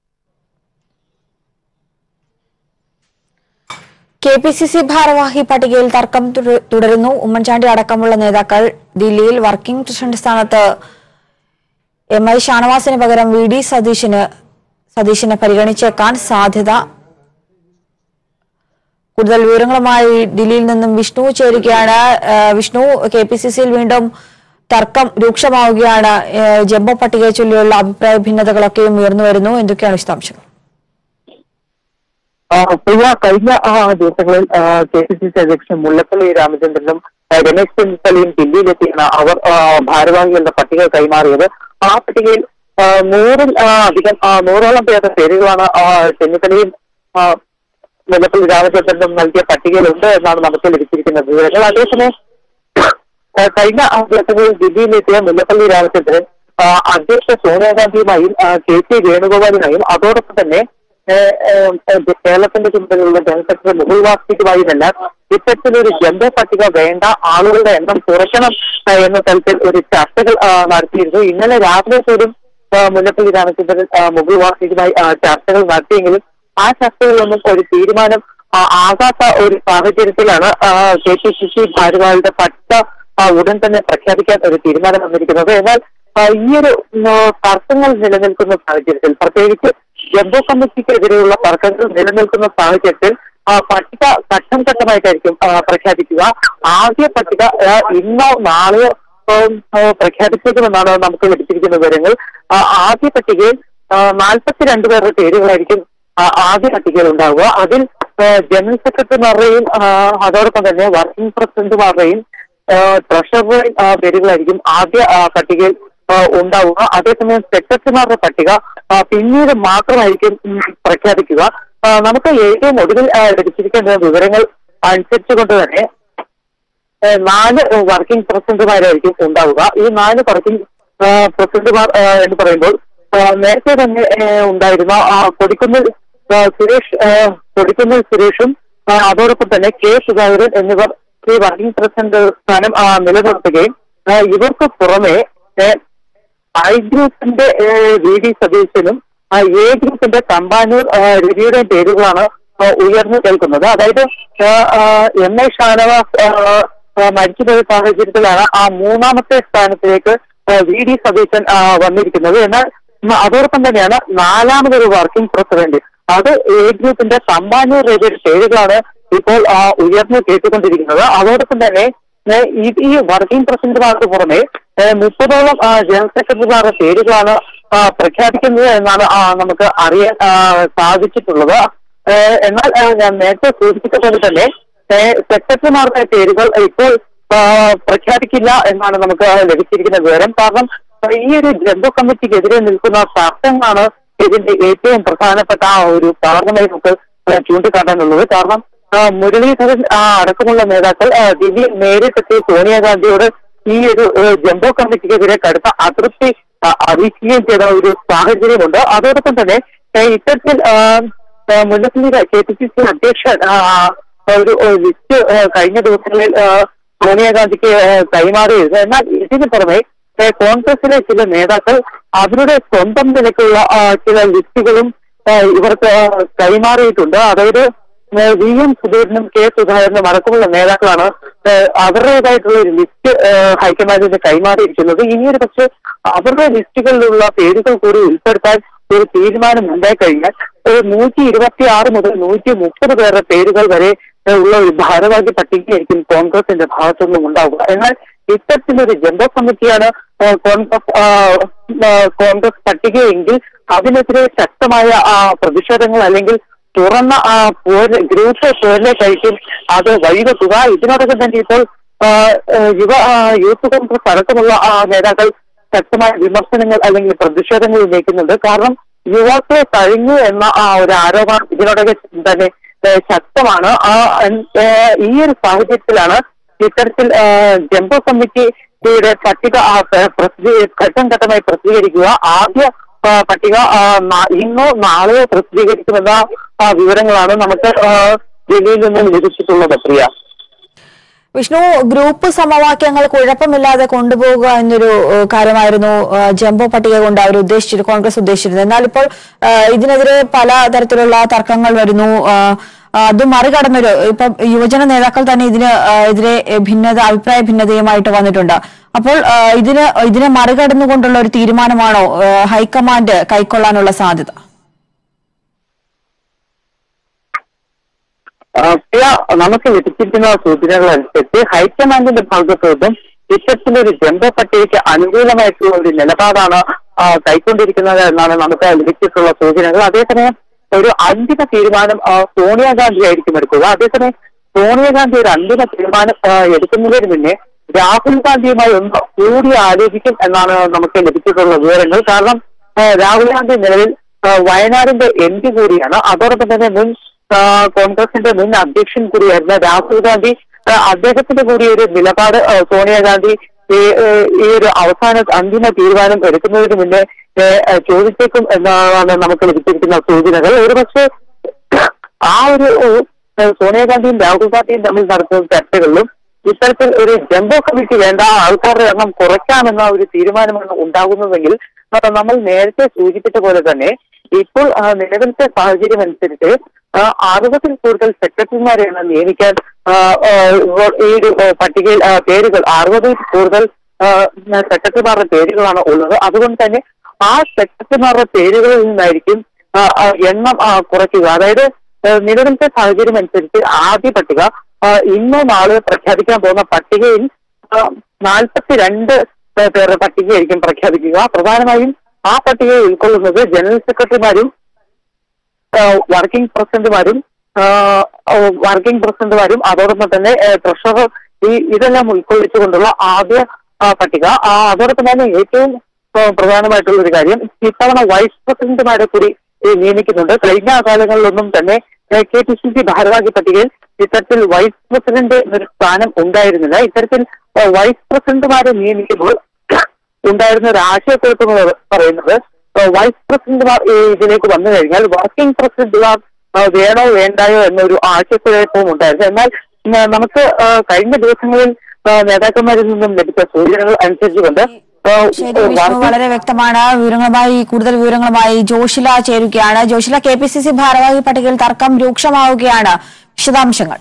K P C C ഭാരവാഹി പട്ടികയിൽ തർക്കം തുട- തുടരുന്നു ഉമ്മൻചാണ്ടി അടക്കമുള്ള നേതാക്കൾ ദില്ലിയിൽ വർക്കിംഗ് പ്രസിഡന്റ് സ്ഥാനത്ത് എം ഐ ഷാനവാസിന് പകരം വി ഡി സതീശന് സതീശനെ പരിഗണിച്ചേക്കാൻ സാധ്യത കൂടുതൽ വിവരങ്ങളുമായി ദില്ലിയിൽ നിന്നും വിഷ്ണു ചേരുകയാണ് ആ, വിഷ്ണു കെ പി സി സിയിൽ വീണ്ടും തർക്കം രൂക്ഷമാവുകയാണ് ആ, ജംബോ പട്ടികയെ ചൊല്ലിയുള്ള അഭിപ്രായ ഭിന്നതകളൊക്കെയും ഉയർന്നു വരുന്നു എന്തൊക്കെയാണ് വിശദാംശങ്ങൾ ആ, പ്രിയ കഴിഞ്ഞ ആ, ദിവസങ്ങളിൽ കെ പി സി സി അധ്യക്ഷൻ മുല്ലപ്പള്ളി രാമചന്ദ്രനും ആ, രമേശ് ചെന്നിത്തലയും ദില്ലിയിലെത്തിയാണ് അവർ ആ, ഭാരവാഹികളുടെ പട്ടിക കൈമാറിയത് ആ പട്ടികയിൽ ആ, നൂറിൽ ആ, അധികം ആ, നൂറോളം പേരുടെ പേരുകളാണ് ആ, ചെന്നിത്തലയും ആ, മുല്ലപ്പള്ളി രാമചന്ദ്രനും നൽകിയ പട്ടികയിലുണ്ട് എന്നാണ് നമുക്ക് ലഭിച്ചിരിക്കുന്നത് വിവരങ്ങൾ അതേസമയം ആ, കഴിഞ്ഞ ആ ദിവസങ്ങളിൽ ദില്ലിയിലെത്തിയ മുല്ലപ്പള്ളി രാമചന്ദ്രൻ ആ, അധ്യക്ഷ സോണിയാഗാന്ധിയുമായും ആ, കെ സി വേണുഗോപാലുമായും അതോടൊപ്പം തന്നെ ഏ, ഏ, ഏ, കേരളത്തിന്റെ ചുമതലയുള്ള ജനറൽ സെക്രട്ടറി മുകുൾ വാസ്തിക്കുമായുമെല്ലാം ഇത്തരത്തിലൊരു ജംബോ പട്ടിക വേണ്ട ആളുകളുടെ എണ്ണം കുറയ്ക്കണം ആ, എന്ന തരത്തിൽ ഒരു ചർച്ചകൾ ആ, നടത്തിയിരുന്നു ഇന്നലെ രാവിലെ പോലും ആ, മുല്ലപ്പള്ളി രാമചന്ദ്രൻ ആ, മുകുൾ വാസ്തിക്കുമായി ആ, ചർച്ചകൾ നടത്തിയെങ്കിലും ആ ചർച്ചകളിലൊന്നും ഒരു തീരുമാനം ആ, ആകാത്ത ഒരു സാഹചര്യത്തിലാണ് കെ പി സി സി ഭാരവാഹികളുടെ പട്ടിക ആ, ഉടൻ തന്നെ പ്രഖ്യാപിക്കാൻ ഒരു തീരുമാനം വന്നിരിക്കുന്നത് എന്നാൽ ആ, ഈ ഒരു ഉം, ആ, തർക്കങ്ങൾ നിലനിൽക്കുന്ന സാഹചര്യത്തിൽ പ്രത്യേകിച്ച് ജംബോ കമ്മിറ്റിക്കെതിരെയുള്ള തർക്കങ്ങൾ നിലനിൽക്കുന്ന സാഹചര്യത്തിൽ ആ, പട്ടിക ഘട്ടം ഘട്ടമായിട്ടായിരിക്കും ആ, പ്രഖ്യാപിക്കുക ആദ്യ പട്ടിക ആ, ഇന്നോ നാളെയോ ഉം, ആ, പ്രഖ്യാപിച്ചേക്കുമെന്നാണ് നമുക്ക് ലഭിച്ചിരിക്കുന്ന വിവരങ്ങൾ ആ, ആദ്യ പട്ടികയിൽ നാൽപ്പത്തിരണ്ട് പേരുടെ പേരുകളായിരിക്കും ആ, ആദ്യ പട്ടികയിൽ ഉണ്ടാവുക അതിൽ ആ, ജനറൽ സെക്രട്ടറിമാരുടെയും ആ, അതോടൊപ്പം തന്നെ വർക്കിംഗ് പ്രസിഡന്റുമാരുടെയും ആ, ട്രഷററുടെയും ആ, പേരുകളായിരിക്കും ആദ്യ ആ, പട്ടികയിൽ ആ, ഉണ്ടാവുക അതേസമയം സെക്രട്ടറിമാരുടെ പട്ടിക ആ, പിന്നീട് മാത്രമായിരിക്കും ഉം, പ്രഖ്യാപിക്കുക ആ, നമുക്ക് ഏറ്റവും ഒടുവിൽ ആ, ലഭിച്ചിരിക്കുന്ന വിവരങ്ങൾ അനുസരിച്ചുകൊണ്ട് തന്നെ ഏഹ് നാല് വർക്കിംഗ് പ്രസിഡന്റുമാരായിരിക്കും ഉണ്ടാവുക ഈ നാല് വർക്കിംഗ് ഏഹ് പ്രസിഡന്റുമാർ ഏഹ് എന്ന് പറയുമ്പോൾ ഏഹ് നേരത്തെ തന്നെ ഏഹ് ഉണ്ടായിരുന്ന ആ കൊടിക്കുന്നിൽ ഏഹ് സുരേഷ് ഏഹ് കൊടിക്കുന്നിൽ സുരേഷും ഏഹ് അതോടൊപ്പം തന്നെ കെ സുധാകരൻ എന്നിവർ ഈ വർക്കിംഗ് പ്രസിഡന്റ് സ്ഥാനം ആ, നിലനിർത്തുകയും ഏഹ് ഇവർക്ക് പുറമെ ഏഹ് ഐ ഗ്രൂപ്പിന്റെ ഏഹ് വി ഡി സതീശനും ആ, എ ഗ്രൂപ്പിന്റെ തമ്പാനൂർ ആ, രവിയുടെയും പേരുകളാണ് ആ, ഉയർന്നു കേൾക്കുന്നത് അതായത് ആ, ആ, എം എ ഷാനവാസ് ആ, ആ, മരിച്ചുപോയ സാഹചര്യത്തിലാണ് ആ മൂന്നാമത്തെ സ്ഥാനത്തിലേക്ക് ആ, വി ഡി സതീശൻ ആ, വന്നിരിക്കുന്നത് എന്നാൽ ഉം, അതോടൊപ്പം തന്നെയാണ് നാലാമതൊരു വർക്കിംഗ് പ്രസിഡന്റ് അത് എ ഗ്രൂപ്പിന്റെ തമ്പാനൂർ രവിയുടെ പേരുകളാണ് ഇപ്പോൾ ആ, ഉയർന്നു കേട്ടുകൊണ്ടിരിക്കുന്നത് അതോടൊപ്പം തന്നെ ഏ, ഈ ഈ വർക്കിംഗ് പ്രസിഡന്റുമാർക്ക് പുറമെ ഏ, മുപ്പതോളം ആ, ജനറൽ സെക്രട്ടറിമാരുടെ പേരുകളാണ് ആ, പ്രഖ്യാപിക്കുന്നത് എന്നാണ് ആ, നമുക്ക് അറിയാൻ ആ, സാധിച്ചിട്ടുള്ളത് ഏ, എന്നാൽ ആ, ഞാൻ നേരത്തെ സൂചിപ്പിച്ചതുപോലെ തന്നെ ഏ, സെക്രട്ടറിമാരുടെ പേരുകൾ ഇപ്പോൾ ആ, പ്രഖ്യാപിക്കില്ല എന്നാണ് നമുക്ക് ലഭിച്ചിരിക്കുന്ന വിവരം കാരണം ഈ ഒരു ജംബോ കമ്മിറ്റിക്കെതിരെ നിൽക്കുന്ന തർക്കങ്ങളാണ് ഇതിന്റെ ഏറ്റവും പ്രധാനപ്പെട്ട ആ ഒരു കാരണമായി നമുക്ക് ആ, ചൂണ്ടിക്കാട്ടാനുള്ളത് കാരണം ആ, മുരളീധരൻ ആ, അടക്കമുള്ള നേതാക്കൾ ആ, ദില്ലിയിൽ നേരിട്ടെത്തി സോണിയാഗാന്ധിയോട് ഈ ഒരു ഏ, ജംബോ കമ്മിറ്റിക്കെതിരെ കടുത്ത അതൃപ്തി ആ, അറിയിക്കുകയും ചെയ്ത ഒരു സാഹചര്യമുണ്ട് അതോടൊപ്പം തന്നെ ഏ, ഇത്തരത്തിൽ ആ, ആ, Mullappally K P C C അധ്യക്ഷൻ ആ, ഒരു ഒരു ലിസ്റ്റ് ആ, കഴിഞ്ഞ ദിവസങ്ങളിൽ ആ, സോണിയാഗാന്ധിക്ക് ആ, കൈമാറിയിരുന്നു എന്നാൽ ഇതിന് പുറമെ ഏ, കോൺഗ്രസിലെ ചില നേതാക്കൾ അവരുടെ സ്വന്തം നിലയ്ക്കുള്ള ആ, ചില ലിസ്റ്റുകളും ആ, ഇവർക്ക് ആ, കൈമാറിയിട്ടുണ്ട് അതായത് ഏ, വി എം സുധീരനും കെ സുധാകരനും അടക്കമുള്ള നേതാക്കളാണ് ഏ, അവരുടേതായിട്ടുള്ള ഒരു ലിസ്റ്റ് ഏ, ഹൈക്കമാൻഡിന് കൈമാറിയിരിക്കുന്നത് ഇനിയൊരു പക്ഷേ അവരുടെ ലിസ്റ്റുകളിലുള്ള പേരുകൾ കൂടി ഉൾപ്പെടുത്താൻ ഒരു തീരുമാനം ഉണ്ടായി കഴിഞ്ഞാൽ ഒരു നൂറ്റി ഇരുപത്തി ആറ് മുതൽ നൂറ്റി മുപ്പത് പേരുടെ പേരുകൾ വരെ ഏ, ഉള്ള ഒരു ഭാരവാഹി പട്ടികയായിരിക്കും കോൺഗ്രസിന്റെ ഭാഗത്തു നിന്നും ഉണ്ടാവുക എന്നാൽ ഇത്തരത്തിലൊരു ജംബോ കമ്മിറ്റിയാണ് ഏ, കോൺഗ്രസ് ആ, ആ, കോൺഗ്രസ് പട്ടികയെങ്കിൽ അതിനെതിരെ ശക്തമായ ആ, പ്രതിഷേധങ്ങൾ അല്ലെങ്കിൽ തുറന്ന ആ പോര് ഗ്രൂപ്പ് പോരിലേക്കായിരിക്കും അത് വഴിവെക്കുക ഇതിനോടൊപ്പം തന്നെ ഇപ്പോൾ ആ, ആ, യുവ ആ, യൂത്ത് കോൺഗ്രസ് അടക്കമുള്ള ആ, നേതാക്കൾ ശക്തമായ വിമർശനങ്ങൾ അല്ലെങ്കിൽ പ്രതിഷേധങ്ങൾ ഉന്നയിക്കുന്നുണ്ട് കാരണം യുവാക്കളെ കഴിഞ്ഞു എന്ന ആ ഒരു ആരോപണം ഇതിനോടൊക്കെ തന്നെ ഏ, ശക്തമാണ് ആ എൻ- ഏ, ഈ ഒരു സാഹചര്യത്തിലാണ് ഇത്തരത്തിൽ ആ, ജംബോ കമ്മിറ്റിയുടെ പട്ടിക ആ, പ്ര- പ്രസിദ്ധീ- ഘട്ടം ഘട്ടമായി പ്രസിദ്ധീകരിക്കുക ആദ്യ ആ, പട്ടിക ആ, നാ- ഇന്നോ നാളെയോ പ്രസിദ്ധീകരിക്കുമെന്ന ആ, വിവരങ്ങളാണ് നമുക്ക് ആ, ഡൽഹിയിൽ നിന്നും ലഭിച്ചിട്ടുള്ളത് പ്രിയ വിഷ്ണു ഗ്രൂപ്പ് സമവാക്യങ്ങൾ കുഴപ്പമില്ലാതെ കൊണ്ടുപോകുക എന്നൊരു ഏഹ്, കാര്യമായിരുന്നു ഏഹ്, ജംബോ പട്ടിക കൊണ്ട് അവർ ഉദ്ദേശിച്ചത് കോൺഗ്രസ് ഉദ്ദേശിച്ചിരുന്നത് എന്നാൽ ഇപ്പോൾ ഏഹ്, ഇതിനെതിരെ പല തരത്തിലുള്ള തർക്കങ്ങൾ വരുന്നു ഏഹ്, അത് മറികടന്നൊരു ഇപ്പം യുവജന നേതാക്കൾ തന്നെ ഇതിന് ഏഹ്, എതിരെ ഭിന്നത അഭിപ്രായ ഭിന്നതയുമായിട്ട് വന്നിട്ടുണ്ട് അപ്പോൾ ഏഹ്, ഇതിന് ഇതിനെ മറികടന്നുകൊണ്ടുള്ള ഒരു തീരുമാനമാണോ ഏഹ്, ഹൈക്കമാൻഡ് കൈക്കൊള്ളാനുള്ള സാധ്യത ആ, പ്രിയ നമുക്ക് ലഭിച്ചിരിക്കുന്ന സൂചനകൾ അനുസരിച്ച് ഹൈക്കമാൻഡിന്റെ ഭാഗത്തു നിന്നും ഇത്തരത്തിലൊരു ജംബോ പട്ടികയ്ക്ക് അനുകൂലമായിട്ടുള്ള ഒരു നിലപാടാണ് ആ, കൈക്കൊണ്ടിരിക്കുന്നത് എന്നാണ് നമുക്ക് ലഭിച്ചിട്ടുള്ള സൂചനകൾ അതേസമയം ഒരു അന്തിമ തീരുമാനം ആ, സോണിയാഗാന്ധി ആയിരിക്കും എടുക്കുക അതേസമയം സോണിയാഗാന്ധി ഒരു അന്തിമ തീരുമാനം ആ, എടുക്കുന്നതിന് മുന്നേ രാഹുൽ ഗാന്ധിയുമായി ഒന്ന് കൂടി ആലോചിക്കും എന്നാണ് നമുക്ക് ലഭിച്ചിട്ടുള്ള വിവരങ്ങൾ കാരണം ആ, രാഹുൽ ഗാന്ധി നിലവിൽ ആ, വയനാടിന്റെ എം പി കൂടിയാണ് അതോടൊപ്പം തന്നെ മുൻ ആ, കോൺഗ്രസിന്റെ മുൻ അധ്യക്ഷൻ കൂടിയായിരുന്ന രാഹുൽ ഗാന്ധി ആ, അദ്ദേഹത്തിന്റെ കൂടി ഒരു നിലപാട് ആ, സോണിയാഗാന്ധി ഈ ഏ, ഈ ഒരു അവസാന അന്തിമ തീരുമാനം എടുക്കുന്നതിന് മുന്നേ ഏ, ഏ, ചോദിച്ചേക്കും എന്നാണ് നമുക്ക് ലഭിച്ചിരിക്കുന്ന സൂചനകൾ ഒരുപക്ഷെ ആ ഒരു ഏ, സോണിയാഗാന്ധിയും രാഹുൽ ഗാന്ധിയും തമ്മിൽ നടത്തുന്ന ചർച്ചകളിലും ഇത്തരത്തിൽ ഒരു ജംബോ കമ്മിറ്റി വേണ്ട ആൾക്കാരുടെ എണ്ണം കുറയ്ക്കാമെന്ന ഒരു തീരുമാനമാണ് ഉണ്ടാകുന്നതെങ്കിൽ ആ, നമ്മൾ നേരത്തെ സൂചിപ്പിച്ച പോലെ തന്നെ ഇപ്പോൾ ആ, നിലവിലത്തെ സാഹചര്യം അനുസരിച്ച് ആ, അറുപതിൽ കൂടുതൽ സെക്രട്ടറിമാരെയാണ് നിയമിക്കാൻ ആ, ആ, ഈ ഒരു ആ, പട്ടികയിൽ ആ, പേരുകൾ അറുപതിൽ കൂടുതൽ ആ, സെക്രട്ടറിമാരുടെ പേരുകളാണ് ഉള്ളത് അതുകൊണ്ട് തന്നെ ആ സെക്രട്ടറിമാരുടെ പേരുകളിൽ നിന്നായിരിക്കും ആ, ആ, എണ്ണം ആ, കുറയ്ക്കുക അതായത് ആ, നിലവിലത്തെ സാഹചര്യം അനുസരിച്ച് ആദ്യ പട്ടിക ആ, ഇന്നോ നാളെ പ്രഖ്യാപിക്കാൻ പോകുന്ന പട്ടികയിൽ നാൽപ്പത്തിരണ്ട് പേരുടെ പട്ടികയായിരിക്കും പ്രഖ്യാപിക്കുക പ്രധാനമായും ആ പട്ടികയിൽ ഉൾക്കൊള്ളുന്നത് ജനറൽ സെക്രട്ടറിമാരും വർക്കിംഗ് പ്രസിഡന്റുമാരും വർക്കിംഗ് പ്രസിഡന്റുമാരും അതോടൊപ്പം തന്നെ ട്രഷറർ ഈ ഇതെല്ലാം ഉൾക്കൊള്ളിച്ചുകൊണ്ടുള്ള ആദ്യ ആ, പട്ടിക ആ, അതോടൊപ്പം തന്നെ ഏറ്റവും ആ, പ്രധാനമായിട്ടുള്ള ഒരു കാര്യം ഇത്തവണ വൈസ് പ്രസിഡന്റുമാരെ കൂടി ഈ, നിയമിക്കുന്നുണ്ട് കഴിഞ്ഞ കാലങ്ങളിലൊന്നും തന്നെ കെ പി സി സി ഭാരവാഹി പട്ടികയിൽ ഇത്തരത്തിൽ വൈസ് പ്രസിഡന്റ് എന്നൊരു സ്ഥാനം ഉണ്ടായിരുന്നില്ല ഇത്തരത്തിൽ ആ, വൈസ് പ്രസിഡന്റുമാരെ നിയമിക്കുമ്പോൾ ഉണ്ടായിരുന്ന ഒരു ആശയക്കുഴപ്പം എന്ന് പറയുന്നത് ആ, വൈസ് പ്രസിഡന്റുമാർ ഈ ഇതിലേക്ക് വന്നു കഴിഞ്ഞാൽ വർക്കിംഗ് പ്രസിഡന്റുമാർ ആ, വേണോ വേണ്ടായോ എന്നൊരു ആശയക്കുഴപ്പവും ഉണ്ടായിരുന്നു എന്നാൽ ഉം, നമുക്ക് ആ, കഴിഞ്ഞ ദിവസങ്ങളിൽ ആ, നേതാക്കന്മാരിൽ നിന്നും ലഭിച്ച സൂചനകൾ അനുസരിച്ചുകൊണ്ട് ആ, ശരി വിഷ്ണു വർക്കിംഗ് വളരെ വ്യക്തമാണ് വിവരങ്ങളുമായി കൂടുതൽ വിവരങ്ങളുമായി ജോഷില ചേരുകയാണ് Joshila K P C C ഭാരവാഹി പട്ടികയിൽ തർക്കം രൂക്ഷമാവുകയാണ് വിശദാംശങ്ങൾ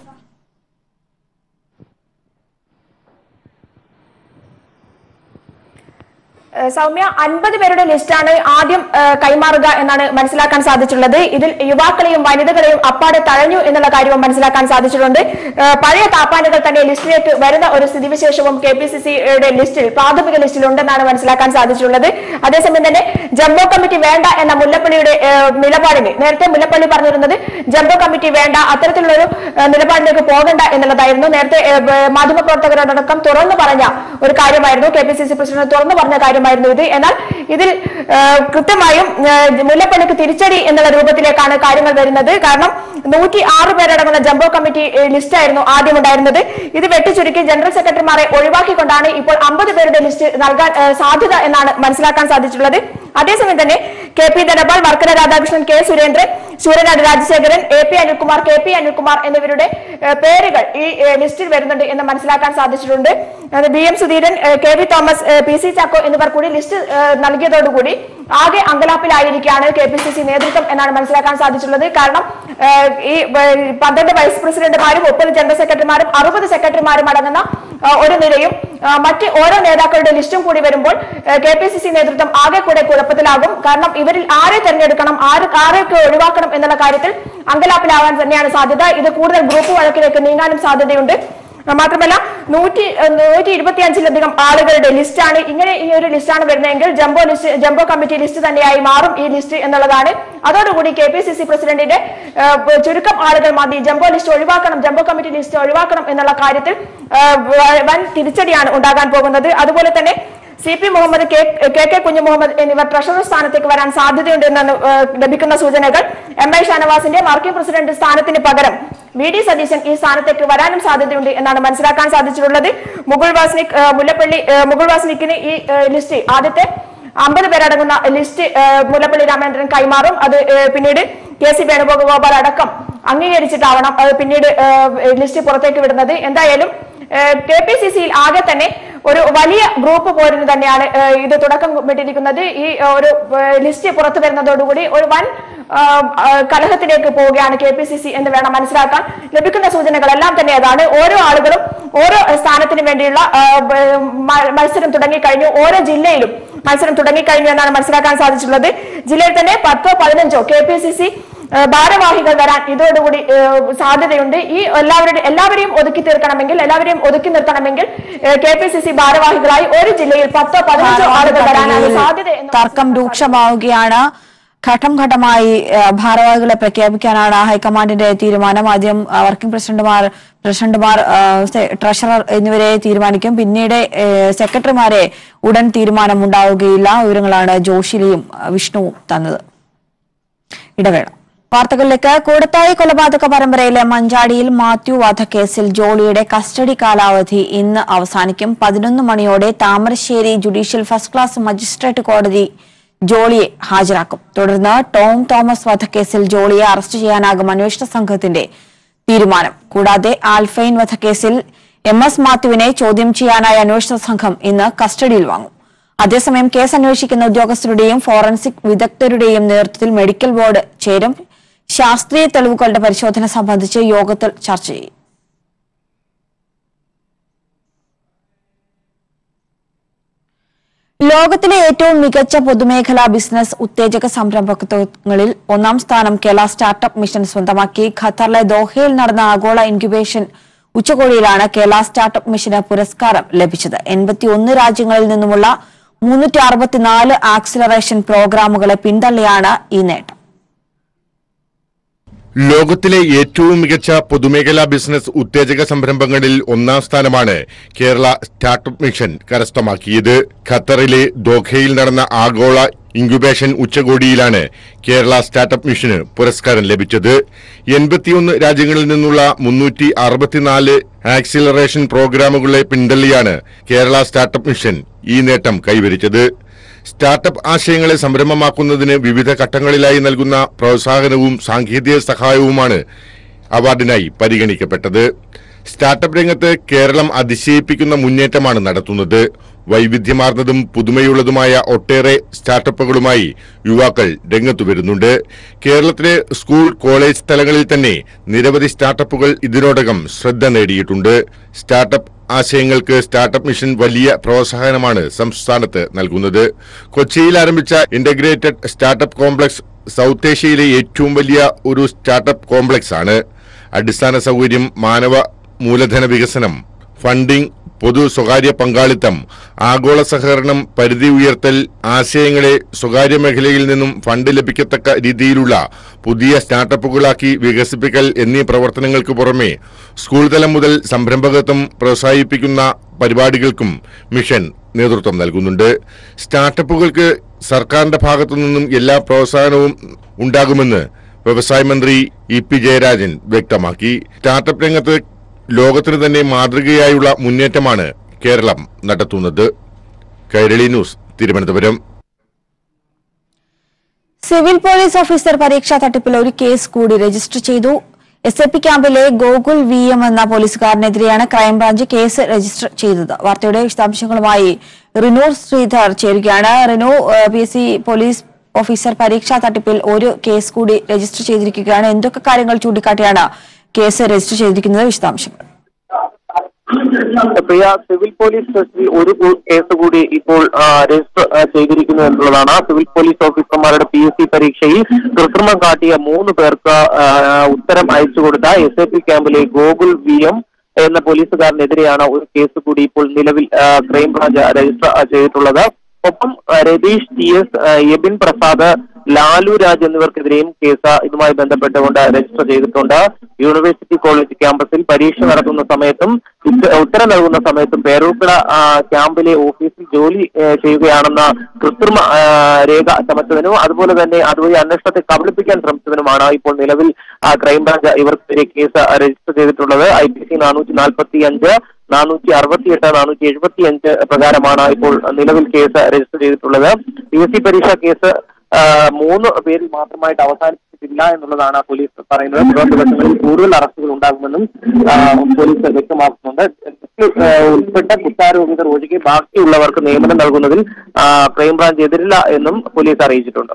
ഏഹ് സൗമ്യ അൻപത് പേരുടെ ലിസ്റ്റാണ് ആദ്യം ഏഹ് കൈമാറുക എന്നാണ് മനസ്സിലാക്കാൻ സാധിച്ചിട്ടുള്ളത് ഇതിൽ യുവാക്കളെയും വനിതകളെയും അപ്പാടെ തഴഞ്ഞു എന്നുള്ള കാര്യവും മനസ്സിലാക്കാൻ സാധിച്ചിട്ടുണ്ട് ഏഹ് പഴയ താപ്പാനുകൾ തന്നെ ലിസ്റ്റിലേക്ക് വരുന്ന ഒരു സ്ഥിതിവിശേഷവും കെ പി സി സിയുടെ ലിസ്റ്റിൽ പ്രാഥമിക ലിസ്റ്റിൽ ഉണ്ടെന്നാണ് മനസ്സിലാക്കാൻ സാധിച്ചിട്ടുള്ളത് അതേസമയം തന്നെ ജംബോ കമ്മിറ്റി വേണ്ട എന്ന മുല്ലപ്പള്ളിയുടെ ഏഹ് നിലപാടിന് നേരത്തെ മുല്ലപ്പള്ളി പറഞ്ഞിരുന്നത് ജംബോ കമ്മിറ്റി വേണ്ട അത്തരത്തിലുള്ളൊരു ഏഹ് നിലപാടിലേക്ക് പോകണ്ട എന്നുള്ളതായിരുന്നു നേരത്തെ ഏഹ് ബ- മാധ്യമപ്രവർത്തകരോടക്കം തുറന്നു പറഞ്ഞ ഒരു കാര്യമായിരുന്നു K P C C president തുറന്നു പറഞ്ഞ കാര്യമായിരുന്നു ഇത് എന്നാൽ ഇതിൽ ഏഹ് കൃത്യമായും ഏഹ് മുല്ലപ്പള്ളിക്ക് തിരിച്ചടി എന്നുള്ള രൂപത്തിലേക്കാണ് കാര്യങ്ങൾ വരുന്നത് കാരണം നൂറ്റി ആറ് പേരടങ്ങുന്ന ജംബോ കമ്മിറ്റി ഏഹ് ലിസ്റ്റായിരുന്നു ആദ്യം ഉണ്ടായിരുന്നത് ഇത് വെട്ടിച്ചുരുക്കി ജനറൽ സെക്രട്ടറിമാരെ ഒഴിവാക്കിക്കൊണ്ടാണ് ഇപ്പോൾ അമ്പത് പേരുടെ ലിസ്റ്റ് നൽകാൻ ഏഹ് സാധ്യത എന്നാണ് മനസ്സിലാക്കാൻ സാധിച്ചിട്ടുള്ളത് അതേസമയം തന്നെ K P Dhanapal Varkala Radhakrishnan K Surendran Sooranad Rajasekharan A P Anilkumar K P Anilkumar എന്നിവരുടെ ഏഹ് പേരുകൾ ഈ ഏഹ് ലിസ്റ്റിൽ വരുന്നുണ്ട് എന്ന് മനസ്സിലാക്കാൻ സാധിച്ചിട്ടുണ്ട് അത് ബി എം സുധീരൻ ഏഹ് കെ വി തോമസ് ഏഹ് പി സി ചാക്കോ എന്നിവർ കൂടി ലിസ്റ്റ് ഏഹ് നൽകിയതോടുകൂടി ആകെ അങ്കലാപ്പിലായിരിക്കുകയാണ് കെ പി സി സി നേതൃത്വം എന്നാണ് മനസ്സിലാക്കാൻ സാധിച്ചിട്ടുള്ളത് കാരണം ഏഹ് ഈ ഏഹ് പന്ത്രണ്ട് വൈസ് പ്രസിഡന്റുമാരും മുപ്പത് ജനറൽ സെക്രട്ടറിമാരും അറുപത് സെക്രട്ടറിമാരും അടങ്ങുന്ന ഏഹ് ഒരു നിലയും ഏഹ് മറ്റ് ഓരോ നേതാക്കളുടെ ലിസ്റ്റും കൂടി വരുമ്പോൾ കെ പി സി സി നേതൃത്വം ആകെ കൂടെ കുഴപ്പത്തിലാകും കാരണം ഇവരിൽ ആരെ തെരഞ്ഞെടുക്കണം ആര് ആരെയൊക്കെ ഒഴിവാക്കണം എന്നുള്ള കാര്യത്തിൽ അങ്കലാപ്പിലാവാൻ തന്നെയാണ് സാധ്യത ഇത് കൂടുതൽ ഗ്രൂപ്പ് വഴക്കിലേക്ക് നീങ്ങാനും സാധ്യതയുണ്ട് ആ, മാത്രമല്ല നൂറ്റി ഏഹ്, നൂറ്റി ഇരുപത്തിയഞ്ചിലധികം ആളുകളുടെ ലിസ്റ്റാണ് ഇങ്ങനെ ഈ ഒരു ലിസ്റ്റാണ് വരുന്നതെങ്കിൽ jumbo list jumbo committee list തന്നെയായി മാറും ഈ ലിസ്റ്റ് എന്നുള്ളതാണ് അതോടുകൂടി കെ പി സി സി പ്രസിഡന്റിന്റെ ഏഹ്, ചുരുക്കം ആളുകൾ മതി ജംബോ ലിസ്റ്റ് ഒഴിവാക്കണം ജംബോ കമ്മിറ്റി ലിസ്റ്റ് ഒഴിവാക്കണം എന്നുള്ള കാര്യത്തിൽ ഏഹ്, വ- വൻ തിരിച്ചടിയാണ് ഉണ്ടാകാൻ പോകുന്നത് അതുപോലെ തന്നെ C P Muhammad K K K Kunhu Muhammad എന്നിവർ ട്രഷറർ സ്ഥാനത്തേക്ക് വരാൻ സാധ്യതയുണ്ടെന്നാണ് ഏഹ്, ലഭിക്കുന്ന സൂചനകൾ എം ഐ ഷാനവാസിന്റെ വർക്കിംഗ് പ്രസിഡന്റ് സ്ഥാനത്തിന് പകരം വി ഡി സതീശൻ ഈ സ്ഥാനത്തേക്ക് വരാനും സാധ്യതയുണ്ട് എന്നാണ് മനസ്സിലാക്കാൻ സാധിച്ചിട്ടുള്ളത് മുകുൾ വാസ്നിക് ഏഹ്, മുല്ലപ്പള്ളി ഏഹ്, മുകുൾ വാസ്നിക്കിന് ഈ ഏഹ്, ലിസ്റ്റ് ആദ്യത്തെ അമ്പത് പേരടങ്ങുന്ന ലിസ്റ്റ് ഏഹ്, മുല്ലപ്പള്ളി രാമേന്ദ്രൻ കൈമാറും അത് ഏഹ്, പിന്നീട് കെ സി വേണുഗോപാൽ അടക്കം അംഗീകരിച്ചിട്ടാവണം അത് പിന്നീട് ഏഹ്, ലിസ്റ്റ് പുറത്തേക്ക് വിടുന്നത് എന്തായാലും കെ പി സി സിയിൽ ആകെ തന്നെ ഒരു വലിയ ഗ്രൂപ്പ് പോരുന്നു തന്നെയാണ് ഏഹ്, ഇത് തുടക്കം വിട്ടിരിക്കുന്നത് ഈ ഏഹ്, ഒരു ഏഹ്, ലിസ്റ്റ് പുറത്തു വരുന്നതോടുകൂടി ഒരു വൻ ആഹ്, ആഹ്, കലഹത്തിലേക്ക് പോവുകയാണ് കെ പി സി സി എന്ന് വേണം മനസ്സിലാക്കാൻ ലഭിക്കുന്ന സൂചനകളെല്ലാം തന്നെ അതാണ് ഓരോ ആളുകളും ഓരോ സ്ഥാനത്തിന് വേണ്ടിയുള്ള ആഹ്, ബ- മ- മത്സരം തുടങ്ങിക്കഴിഞ്ഞു ഓരോ ജില്ലയിലും മത്സരം തുടങ്ങിക്കഴിഞ്ഞു എന്നാണ് മനസ്സിലാക്കാൻ സാധിച്ചിട്ടുള്ളത് ജില്ലയിൽ തന്നെ പത്തോ പതിനഞ്ചോ കെ പി സി സി ഭാരവാഹികൾ വരാൻ ഇതോടുകൂടി ഏഹ്, സാധ്യതയുണ്ട് ഈ എല്ലാവരുടെ എല്ലാവരെയും ഒതുക്കി തീർക്കണമെങ്കിൽ എല്ലാവരെയും ഒതുക്കി നിർത്തണമെങ്കിൽ കെ പി സി സി ഭാരവാഹികളായി ഒരു ജില്ലയിൽ പത്തോ പതിനഞ്ചോ ആളുകൾ വരാനാണ് സാധ്യത എന്ന് തർക്കം രൂക്ഷമാവുകയാണ് ഘട്ടം ഘട്ടമായി ആ, ഭാരവാഹികളെ പ്രഖ്യാപിക്കാനാണ് ഹൈക്കമാൻഡിന്റെ തീരുമാനം ആദ്യം ആ, വർക്കിംഗ് പ്രസിഡന്റുമാർ പ്രസിഡന്റുമാർ ആ, സെ- ട്രഷറർ എന്നിവരെ തീരുമാനിക്കും പിന്നീട് ഏ, സെക്രട്ടറിമാരെ ഉടൻ തീരുമാനമുണ്ടാവുകയില്ല വിവരങ്ങളാണ് ജോഷിലിയും ആ, വിഷ്ണുവും തന്നത് ഇടവേള വാർത്തകളിലേക്ക് കൂടത്തായി കൊലപാതക പരമ്പരയിലെ മഞ്ചാടിയിൽ മാത്യു വധക്കേസിൽ ജോളിയുടെ കസ്റ്റഡി കാലാവധി ഇന്ന് അവസാനിക്കും പതിനൊന്ന് മണിയോടെ Thamarassery judicial first class magistrate കോടതി ജോളിയെ ഹാജരാക്കും തുടർന്ന് ടോം തോമസ് വധക്കേസിൽ ജോളിയെ അറസ്റ്റ് ചെയ്യാനാകും അന്വേഷണ സംഘത്തിന്റെ തീരുമാനം കൂടാതെ ആൽഫൈൻ വധക്കേസിൽ എം എസ് മാത്യുവിനെ ചോദ്യം ചെയ്യാനായി അന്വേഷണ സംഘം ഇന്ന് കസ്റ്റഡിയിൽ വാങ്ങും അതേസമയം കേസ് അന്വേഷിക്കുന്ന ഉദ്യോഗസ്ഥരുടെയും ഫോറൻസിക് വിദഗ്ധരുടെയും നേതൃത്വത്തിൽ മെഡിക്കൽ ബോർഡ് ചേരും ശാസ്ത്രീയ തെളിവുകളുടെ പരിശോധന സംബന്ധിച്ച് യോഗത്തിൽ ചർച്ച ചെയ്യും ലോകത്തിലെ ഏറ്റവും മികച്ച പൊതുമേഖലാ ബിസിനസ് ഉത്തേജക സംരംഭകത്വങ്ങളിൽ ഒന്നാം സ്ഥാനം കേരള സ്റ്റാർട്ടപ്പ് മിഷൻ സ്വന്തമാക്കി ഖത്തറിലെ ദോഹയിൽ നടന്ന ആഗോള ഇൻക്യുബേഷൻ ഉച്ചകോടിയിലാണ് കേരള സ്റ്റാർട്ടപ്പ് മിഷന് പുരസ്കാരം ലഭിച്ചത് എൺപത്തിയൊന്ന് രാജ്യങ്ങളിൽ നിന്നുമുള്ള മുന്നൂറ്റി അറുപത്തിനാല് ആക്സിലറേഷൻ പ്രോഗ്രാമുകളെ പിന്തള്ളിയാണ് ഈ നേട്ടം ലോകത്തിലെ ഏറ്റവും മികച്ച പൊതുമേഖലാ ബിസിനസ് ഉത്തേജക സംരംഭങ്ങളിൽ ഒന്നാം സ്ഥാനമാണ് കേരള സ്റ്റാർട്ടപ്പ് മിഷൻ കരസ്ഥമാക്കിയത് ഖത്തറിലെ ദോഖയിൽ നടന്ന ആഗോള ഇൻക്യുബേഷൻ ഉച്ചകോടിയിലാണ് കേരള സ്റ്റാർട്ടപ്പ് മിഷന് പുരസ്കാരം ലഭിച്ചത് എൺപത്തിയൊന്ന് രാജ്യങ്ങളിൽ നിന്നുള്ള മുന്നൂറ്റി അറുപത്തിനാല് ആക്സിലറേഷൻ പ്രോഗ്രാമുകളെ പിന്തള്ളിയാണ് കേരള സ്റ്റാർട്ടപ്പ് മിഷൻ ഈ നേട്ടം കൈവരിച്ചത് സ്റ്റാർട്ടപ്പ് ആശയങ്ങളെ സംരംഭമാക്കുന്നതിന് വിവിധ ഘട്ടങ്ങളിലായി നൽകുന്ന പ്രോത്സാഹനവും സാങ്കേതിക സഹായവുമാണ് അവാർഡിനായി പരിഗണിക്കപ്പെട്ടത് സ്റ്റാർട്ടപ്പ് രംഗത്ത് കേരളം അതിശയിപ്പിക്കുന്ന മുന്നേറ്റമാണ് നടത്തുന്നത് വൈവിധ്യമാർന്നതും പുതുമയുള്ളതുമായ ഒട്ടേറെ സ്റ്റാർട്ടപ്പുകളുമായി യുവാക്കൾ രംഗത്തു വരുന്നുണ്ട് കേരളത്തിലെ സ്കൂൾ കോളേജ് തലങ്ങളിൽ തന്നെ നിരവധി സ്റ്റാർട്ടപ്പുകൾ ഇതിനോടകം ശ്രദ്ധ നേടിയിട്ടുണ്ട് സ്റ്റാർട്ടപ്പ് ആശയങ്ങൾക്ക് സ്റ്റാർട്ടപ്പ് മിഷൻ വലിയ പ്രോത്സാഹനമാണ് സംസ്ഥാനത്ത് നൽകുന്നത് കൊച്ചിയിൽ ആരംഭിച്ച ഇന്റഗ്രേറ്റഡ് സ്റ്റാർട്ടപ്പ് കോംപ്ലക്സ് സൗത്ത് ഏഷ്യയിലെ ഏറ്റവും വലിയ ഒരു സ്റ്റാർട്ടപ്പ് കോംപ്ലക്സ് ആണ് അടിസ്ഥാന സൗകര്യം മാനവ മൂലധന വികസനം ഫണ്ടിംഗ് പൊതു സ്വകാര്യ പങ്കാളിത്തം ആഗോള സഹകരണം പരിധി ഉയർത്തൽ ആശയങ്ങളെ സ്വകാര്യ മേഖലയിൽ നിന്നും ഫണ്ട് ലഭിക്കത്തക്ക രീതിയിലുള്ള പുതിയ സ്റ്റാർട്ടപ്പുകളാക്കി വികസിപ്പിക്കൽ എന്നീ പ്രവർത്തനങ്ങൾക്ക് പുറമെ സ്കൂൾ തലം മുതൽ സംരംഭകത്വം പ്രോത്സാഹിപ്പിക്കുന്ന പരിപാടികൾക്കും മിഷൻ നേതൃത്വം നൽകുന്നുണ്ട് സ്റ്റാർട്ടപ്പുകൾക്ക് സർക്കാരിന്റെ ഭാഗത്തു നിന്നും എല്ലാ പ്രോത്സാഹനവും ഉണ്ടാകുമെന്ന് വ്യവസായ മന്ത്രി ഇ പി ജയരാജൻ വ്യക്തമാക്കി സ്റ്റാർട്ടപ്പ് രംഗത്ത് ലോകത്തിന് തന്നെ മാതൃകയായുള്ള മുന്നേറ്റമാണ് കേരളം നടത്തുന്നത് Kairali news Thiruvananthapuram civil police officer പരീക്ഷാ തട്ടിപ്പിൽ ഒരു കേസ് കൂടി രജിസ്റ്റർ ചെയ്തു എസ് എ പി ക്യാമ്പിലെ ഗോകുൽ വി എം എന്ന പോലീസുകാരനെതിരെയാണ് ക്രൈംബ്രാഞ്ച് കേസ് രജിസ്റ്റർ ചെയ്തത് വാർത്തയുടെ വിശദാംശങ്ങളുമായി റിനു ശ്രീധർ ചേരുകയാണ് Rinu P S C police officer പരീക്ഷാ തട്ടിപ്പിൽ ഒരു കേസ് കൂടി രജിസ്റ്റർ ചെയ്തിരിക്കുകയാണ് എന്തൊക്കെ കാര്യങ്ങൾ ചൂണ്ടിക്കാട്ടിയാണ് കേസ് രജിസ്റ്റർ ചെയ്തിരിക്കുന്നത് വിശദാംശങ്ങൾ പ്രിയ സിവിൽ പോലീസ് സ്റ്റേഷനിൽ ഒരു കു- കേസ് കൂടി ഇപ്പോൾ ആ, രജിസ്റ്റർ ആ, ചെയ്തിരിക്കുന്നു എന്നുള്ളതാണ് സിവിൽ പോലീസ് ഓഫീസർമാരുടെ പി എസ് സി പരീക്ഷയിൽ കൃത്രിമം കാട്ടിയ മൂന്ന് പേർക്ക് ആ, ഉത്തരം അയച്ചു കൊടുത്ത എസ് എ പി ക്യാമ്പിലെ ഗോകുൽ വി എം എന്ന പോലീസുകാരനെതിരെയാണ് ഒരു കേസ് കൂടി ഇപ്പോൾ നിലവിൽ ആ, ക്രൈംബ്രാഞ്ച് രജിസ്റ്റർ ആ, ചെയ്തിട്ടുള്ളത് ഒപ്പം ആ, രതീഷ് ടി എസ് ആ, എബിൻ പ്രസാദ് ലാലു രാജ് എന്നിവർക്കെതിരെയും കേസ് ഇതുമായി ബന്ധപ്പെട്ടുകൊണ്ട് രജിസ്റ്റർ ചെയ്തിട്ടുണ്ട് യൂണിവേഴ്സിറ്റി കോളേജ് ക്യാമ്പസിൽ പരീക്ഷ നടത്തുന്ന സമയത്തും ഉത്ത- ഉത്തരം നൽകുന്ന സമയത്തും പേരൂർക്കട ആ, ക്യാമ്പിലെ ഓഫീസിൽ ജോലി ഏ, ചെയ്യുകയാണെന്ന കൃത്രിമ ആ, രേഖ ചമച്ചതിനും അതുപോലെ തന്നെ അതുവഴി അന്വേഷണത്തെ കബളിപ്പിക്കാൻ ശ്രമിച്ചതിനുമാണ് ഇപ്പോൾ നിലവിൽ ആ, ക്രൈംബ്രാഞ്ച് ഇവർക്കെതിരെ കേസ് രജിസ്റ്റർ ചെയ്തിട്ടുള്ളത് ഐ പി സി നാനൂറ്റി നാൽപ്പത്തി അഞ്ച് നാനൂറ്റി അറുപത്തിയെട്ട് നാനൂറ്റി എഴുപത്തി അഞ്ച് പ്രകാരമാണ് ഇപ്പോൾ നിലവിൽ കേസ് രജിസ്റ്റർ ചെയ്തിട്ടുള്ളത് പി എസ് സി പരീക്ഷ കേസ് ആ, മൂന്ന് പേരിൽ മാത്രമായിട്ട് അവസാനിപ്പിച്ച ഉണ്ടായിട്ടില്ല എന്നുള്ളതാണ് പോലീസ് പറയുന്നത് തുടർ ദിവസങ്ങളിൽ കൂടുതൽ അറസ്റ്റുകൾ ഉണ്ടാകുമെന്നും ആ, പോലീസ് വ്യക്തമാക്കുന്നുണ്ട് ആ, ഉൾപ്പെട്ട കുറ്റാരോപിതർ ഒഴികെ ബാക്കിയുള്ളവർക്ക് നിയമനം നൽകുന്നതിൽ ആ, ക്രൈംബ്രാഞ്ച് എതിരില്ല എന്നും പോലീസ് അറിയിച്ചിട്ടുണ്ട്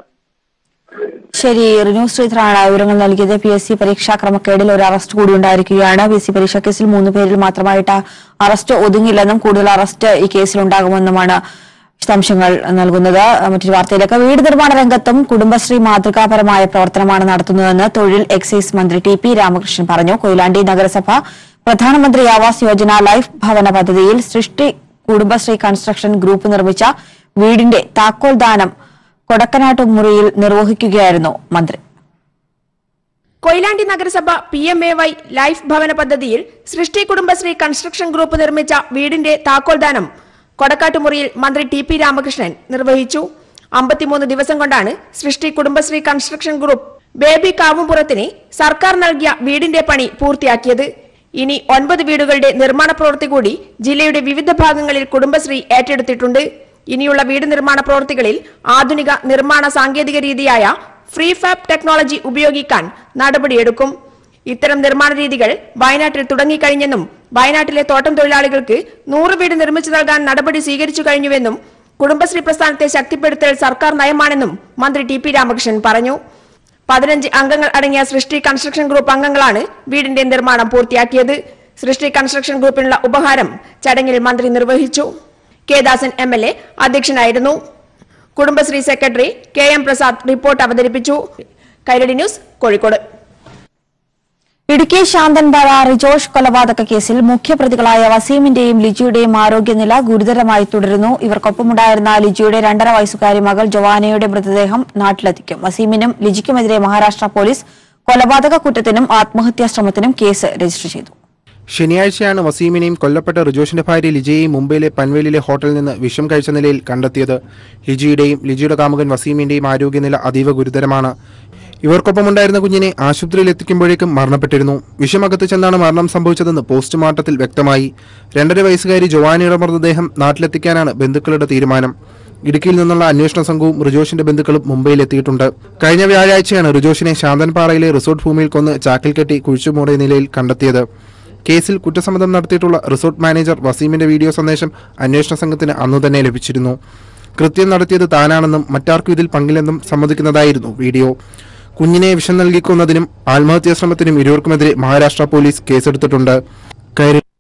ശരി റിനു ശ്രീധറാണ് വിവരങ്ങൾ നൽകിയത് പി എസ് സി പരീക്ഷാ ക്രമക്കേടിൽ ഒരു അറസ്റ്റ് കൂടി ഉണ്ടായിരിക്കുകയാണ് പി എസ് സി പരീക്ഷാ കേസിൽ മൂന്ന് പേരിൽ മാത്രമായിട്ട് അറസ്റ്റ് ഒതുങ്ങില്ലെന്നും കൂടുതൽ അറസ്റ്റ് ഈ കേസിൽ ഉണ്ടാകുമെന്നുമാണ് വിശദാംശങ്ങൾ നൽകുന്നത് മറ്റൊരു വാർത്തയിലേക്ക് വീട് നിർമ്മാണ രംഗത്തും കുടുംബശ്രീ മാതൃകാപരമായ പ്രവർത്തനമാണ് നടത്തുന്നതെന്ന് തൊഴിൽ എക്സൈസ് മന്ത്രി ടി പി രാമകൃഷ്ണൻ പറഞ്ഞു കൊയിലാണ്ടി നഗരസഭ പ്രധാനമന്ത്രി ആവാസ് യോജന ലൈഫ് ഭവന പദ്ധതിയിൽ സൃഷ്ടി കുടുംബശ്രീ കൺസ്ട്രക്ഷൻ ഗ്രൂപ്പ് നിർമ്മിച്ച വീടിന്റെ താക്കോൽ ദാനം കൊടക്കനാട്ട് മുറിയിൽ നിർവഹിക്കുകയായിരുന്നു മന്ത്രി കൊയിലാണ്ടി നഗരസഭ P M A Y life ഭവന പദ്ധതിയിൽ സൃഷ്ടി കുടുംബശ്രീ കൺസ്ട്രക്ഷൻ ഗ്രൂപ്പ് നിർമ്മിച്ച വീടിന്റെ താക്കോൽദാനം കൊടക്കാട്ടുമുറിയിൽ മന്ത്രി ടി പി രാമകൃഷ്ണൻ നിർവഹിച്ചു അമ്പത്തിമൂന്ന് ദിവസം കൊണ്ടാണ് സൃഷ്ടി കുടുംബശ്രീ കൺസ്ട്രക്ഷൻ ഗ്രൂപ്പ് ബേബി കാവുംപുറത്തിന് സർക്കാർ നൽകിയ വീടിന്റെ പണി പൂർത്തിയാക്കിയത് ഇനി ഒൻപത് വീടുകളുടെ നിർമ്മാണ പ്രവൃത്തി കൂടി ജില്ലയുടെ വിവിധ ഭാഗങ്ങളിൽ കുടുംബശ്രീ ഏറ്റെടുത്തിട്ടുണ്ട് ഇനിയുള്ള വീട് നിർമ്മാണ പ്രവൃത്തികളിൽ ആധുനിക നിർമ്മാണ സാങ്കേതിക രീതിയായ ഫ്രീ ഫാബ് ടെക്നോളജി ഉപയോഗിക്കാൻ നടപടിയെടുക്കും ഇത്തരം നിർമ്മാണ രീതികൾ വയനാട്ടിൽ തുടങ്ങിക്കഴിഞ്ഞെന്നും വയനാട്ടിലെ തോട്ടം തൊഴിലാളികൾക്ക് നൂറ് വീട് നിർമ്മിച്ചു നൽകാൻ നടപടി സ്വീകരിച്ചു കഴിഞ്ഞുവെന്നും കുടുംബശ്രീ പ്രസ്ഥാനത്തെ ശക്തിപ്പെടുത്തൽ സർക്കാർ നയമാണെന്നും മന്ത്രി ടി പി രാമകൃഷ്ണൻ പറഞ്ഞു പതിനഞ്ച് അംഗങ്ങൾ അടങ്ങിയ സൃഷ്ടി കൺസ്ട്രക്ഷൻ ഗ്രൂപ്പ് അംഗങ്ങളാണ് വീടിന്റെ നിർമ്മാണം പൂർത്തിയാക്കിയത് സൃഷ്ടി കൺസ്ട്രക്ഷൻ ഗ്രൂപ്പിനുള്ള ഉപഹാരം ചടങ്ങിൽ മന്ത്രി നിർവഹിച്ചു K Dasan M L A അധ്യക്ഷനായിരുന്നു Kudumbashree secretary K M Prasad report അവതരിപ്പിച്ചു കൈരടി ന്യൂസ് കോഴിക്കോട് ഇടുക്കി ശാന്തൻപാറ റിജോഷ് കൊലപാതക കേസിൽ മുഖ്യപ്രതികളായ വസീമിന്റെയും ലിജിയുടെയും ആരോഗ്യനില ഗുരുതരമായി തുടരുന്നു ഇവർക്കൊപ്പമുണ്ടായിരുന്ന ലിജിയുടെ രണ്ടര വയസ്സുകാരി മകൾ ജവാനയുടെ മൃതദേഹം നാട്ടിലെത്തിക്കും വസീമിനും ലിജിക്കുമെതിരെ മഹാരാഷ്ട്ര പോലീസ് കൊലപാതക കുറ്റത്തിനും ആത്മഹത്യാ ശ്രമത്തിനും കേസ് രജിസ്റ്റർ ചെയ്തു ശനിയാഴ്ചയാണ് വസീമിനെയും കൊല്ലപ്പെട്ട റിജോഷിന്റെ ഭാര്യ ലിജയെയും മുംബൈയിലെ പൻവേലിലെ ഹോട്ടലിൽ നിന്ന് വിഷം കഴിച്ച നിലയിൽ കണ്ടെത്തിയത് ലിജിയുടെയും ലിജിയുടെ കാമുകൻ വസീമിന്റെയും ആരോഗ്യനില അതീവ ഗുരുതരമാണ് ഇവർക്കൊപ്പമുണ്ടായിരുന്ന കുഞ്ഞിനെ ആശുപത്രിയിൽ എത്തിക്കുമ്പോഴേക്കും മരണപ്പെട്ടിരുന്നു വിഷമകത്ത് ചെന്നാണ് മരണം സംഭവിച്ചതെന്ന് പോസ്റ്റ്മോർട്ടത്തിൽ വ്യക്തമായി രണ്ടര വയസ്സുകാരി ജോവാനിയുടെ മൃതദേഹം നാട്ടിലെത്തിക്കാനാണ് ബന്ധുക്കളുടെ തീരുമാനം ഇടുക്കിയിൽ നിന്നുള്ള അന്വേഷണ സംഘവും റിജോഷിന്റെ ബന്ധുക്കളും മുംബൈയിലെത്തിയിട്ടുണ്ട് കഴിഞ്ഞ വ്യാഴാഴ്ചയാണ് റിജോഷിനെ ശാന്തൻപാറയിലെ റിസോർട്ട് ഭൂമിയിൽ കൊന്ന് ചാക്കിൽ കെട്ടി കുഴിച്ചുമൂടിയ നിലയിൽ കണ്ടെത്തിയത് കേസിൽ കുറ്റസമ്മതം നടത്തിയിട്ടുള്ള റിസോർട്ട് മാനേജർ വസീമിന്റെ വീഡിയോ സന്ദേശം അന്വേഷണ സംഘത്തിന് അന്നു തന്നെ ലഭിച്ചിരുന്നു കൃത്യം നടത്തിയത് താനാണെന്നും മറ്റാർക്കും ഇതിൽ പങ്കില്ലെന്നും സമ്മതിക്കുന്നതായിരുന്നു വീഡിയോ കുഞ്ഞിനെ വിഷം നൽകി കൊന്നതിനും ആത്മഹത്യാ ശ്രമത്തിനും ഇരുവർക്കുമെതിരെ മഹാരാഷ്ട്ര പോലീസ് കേസെടുത്തിട്ടുണ്ട് കയറി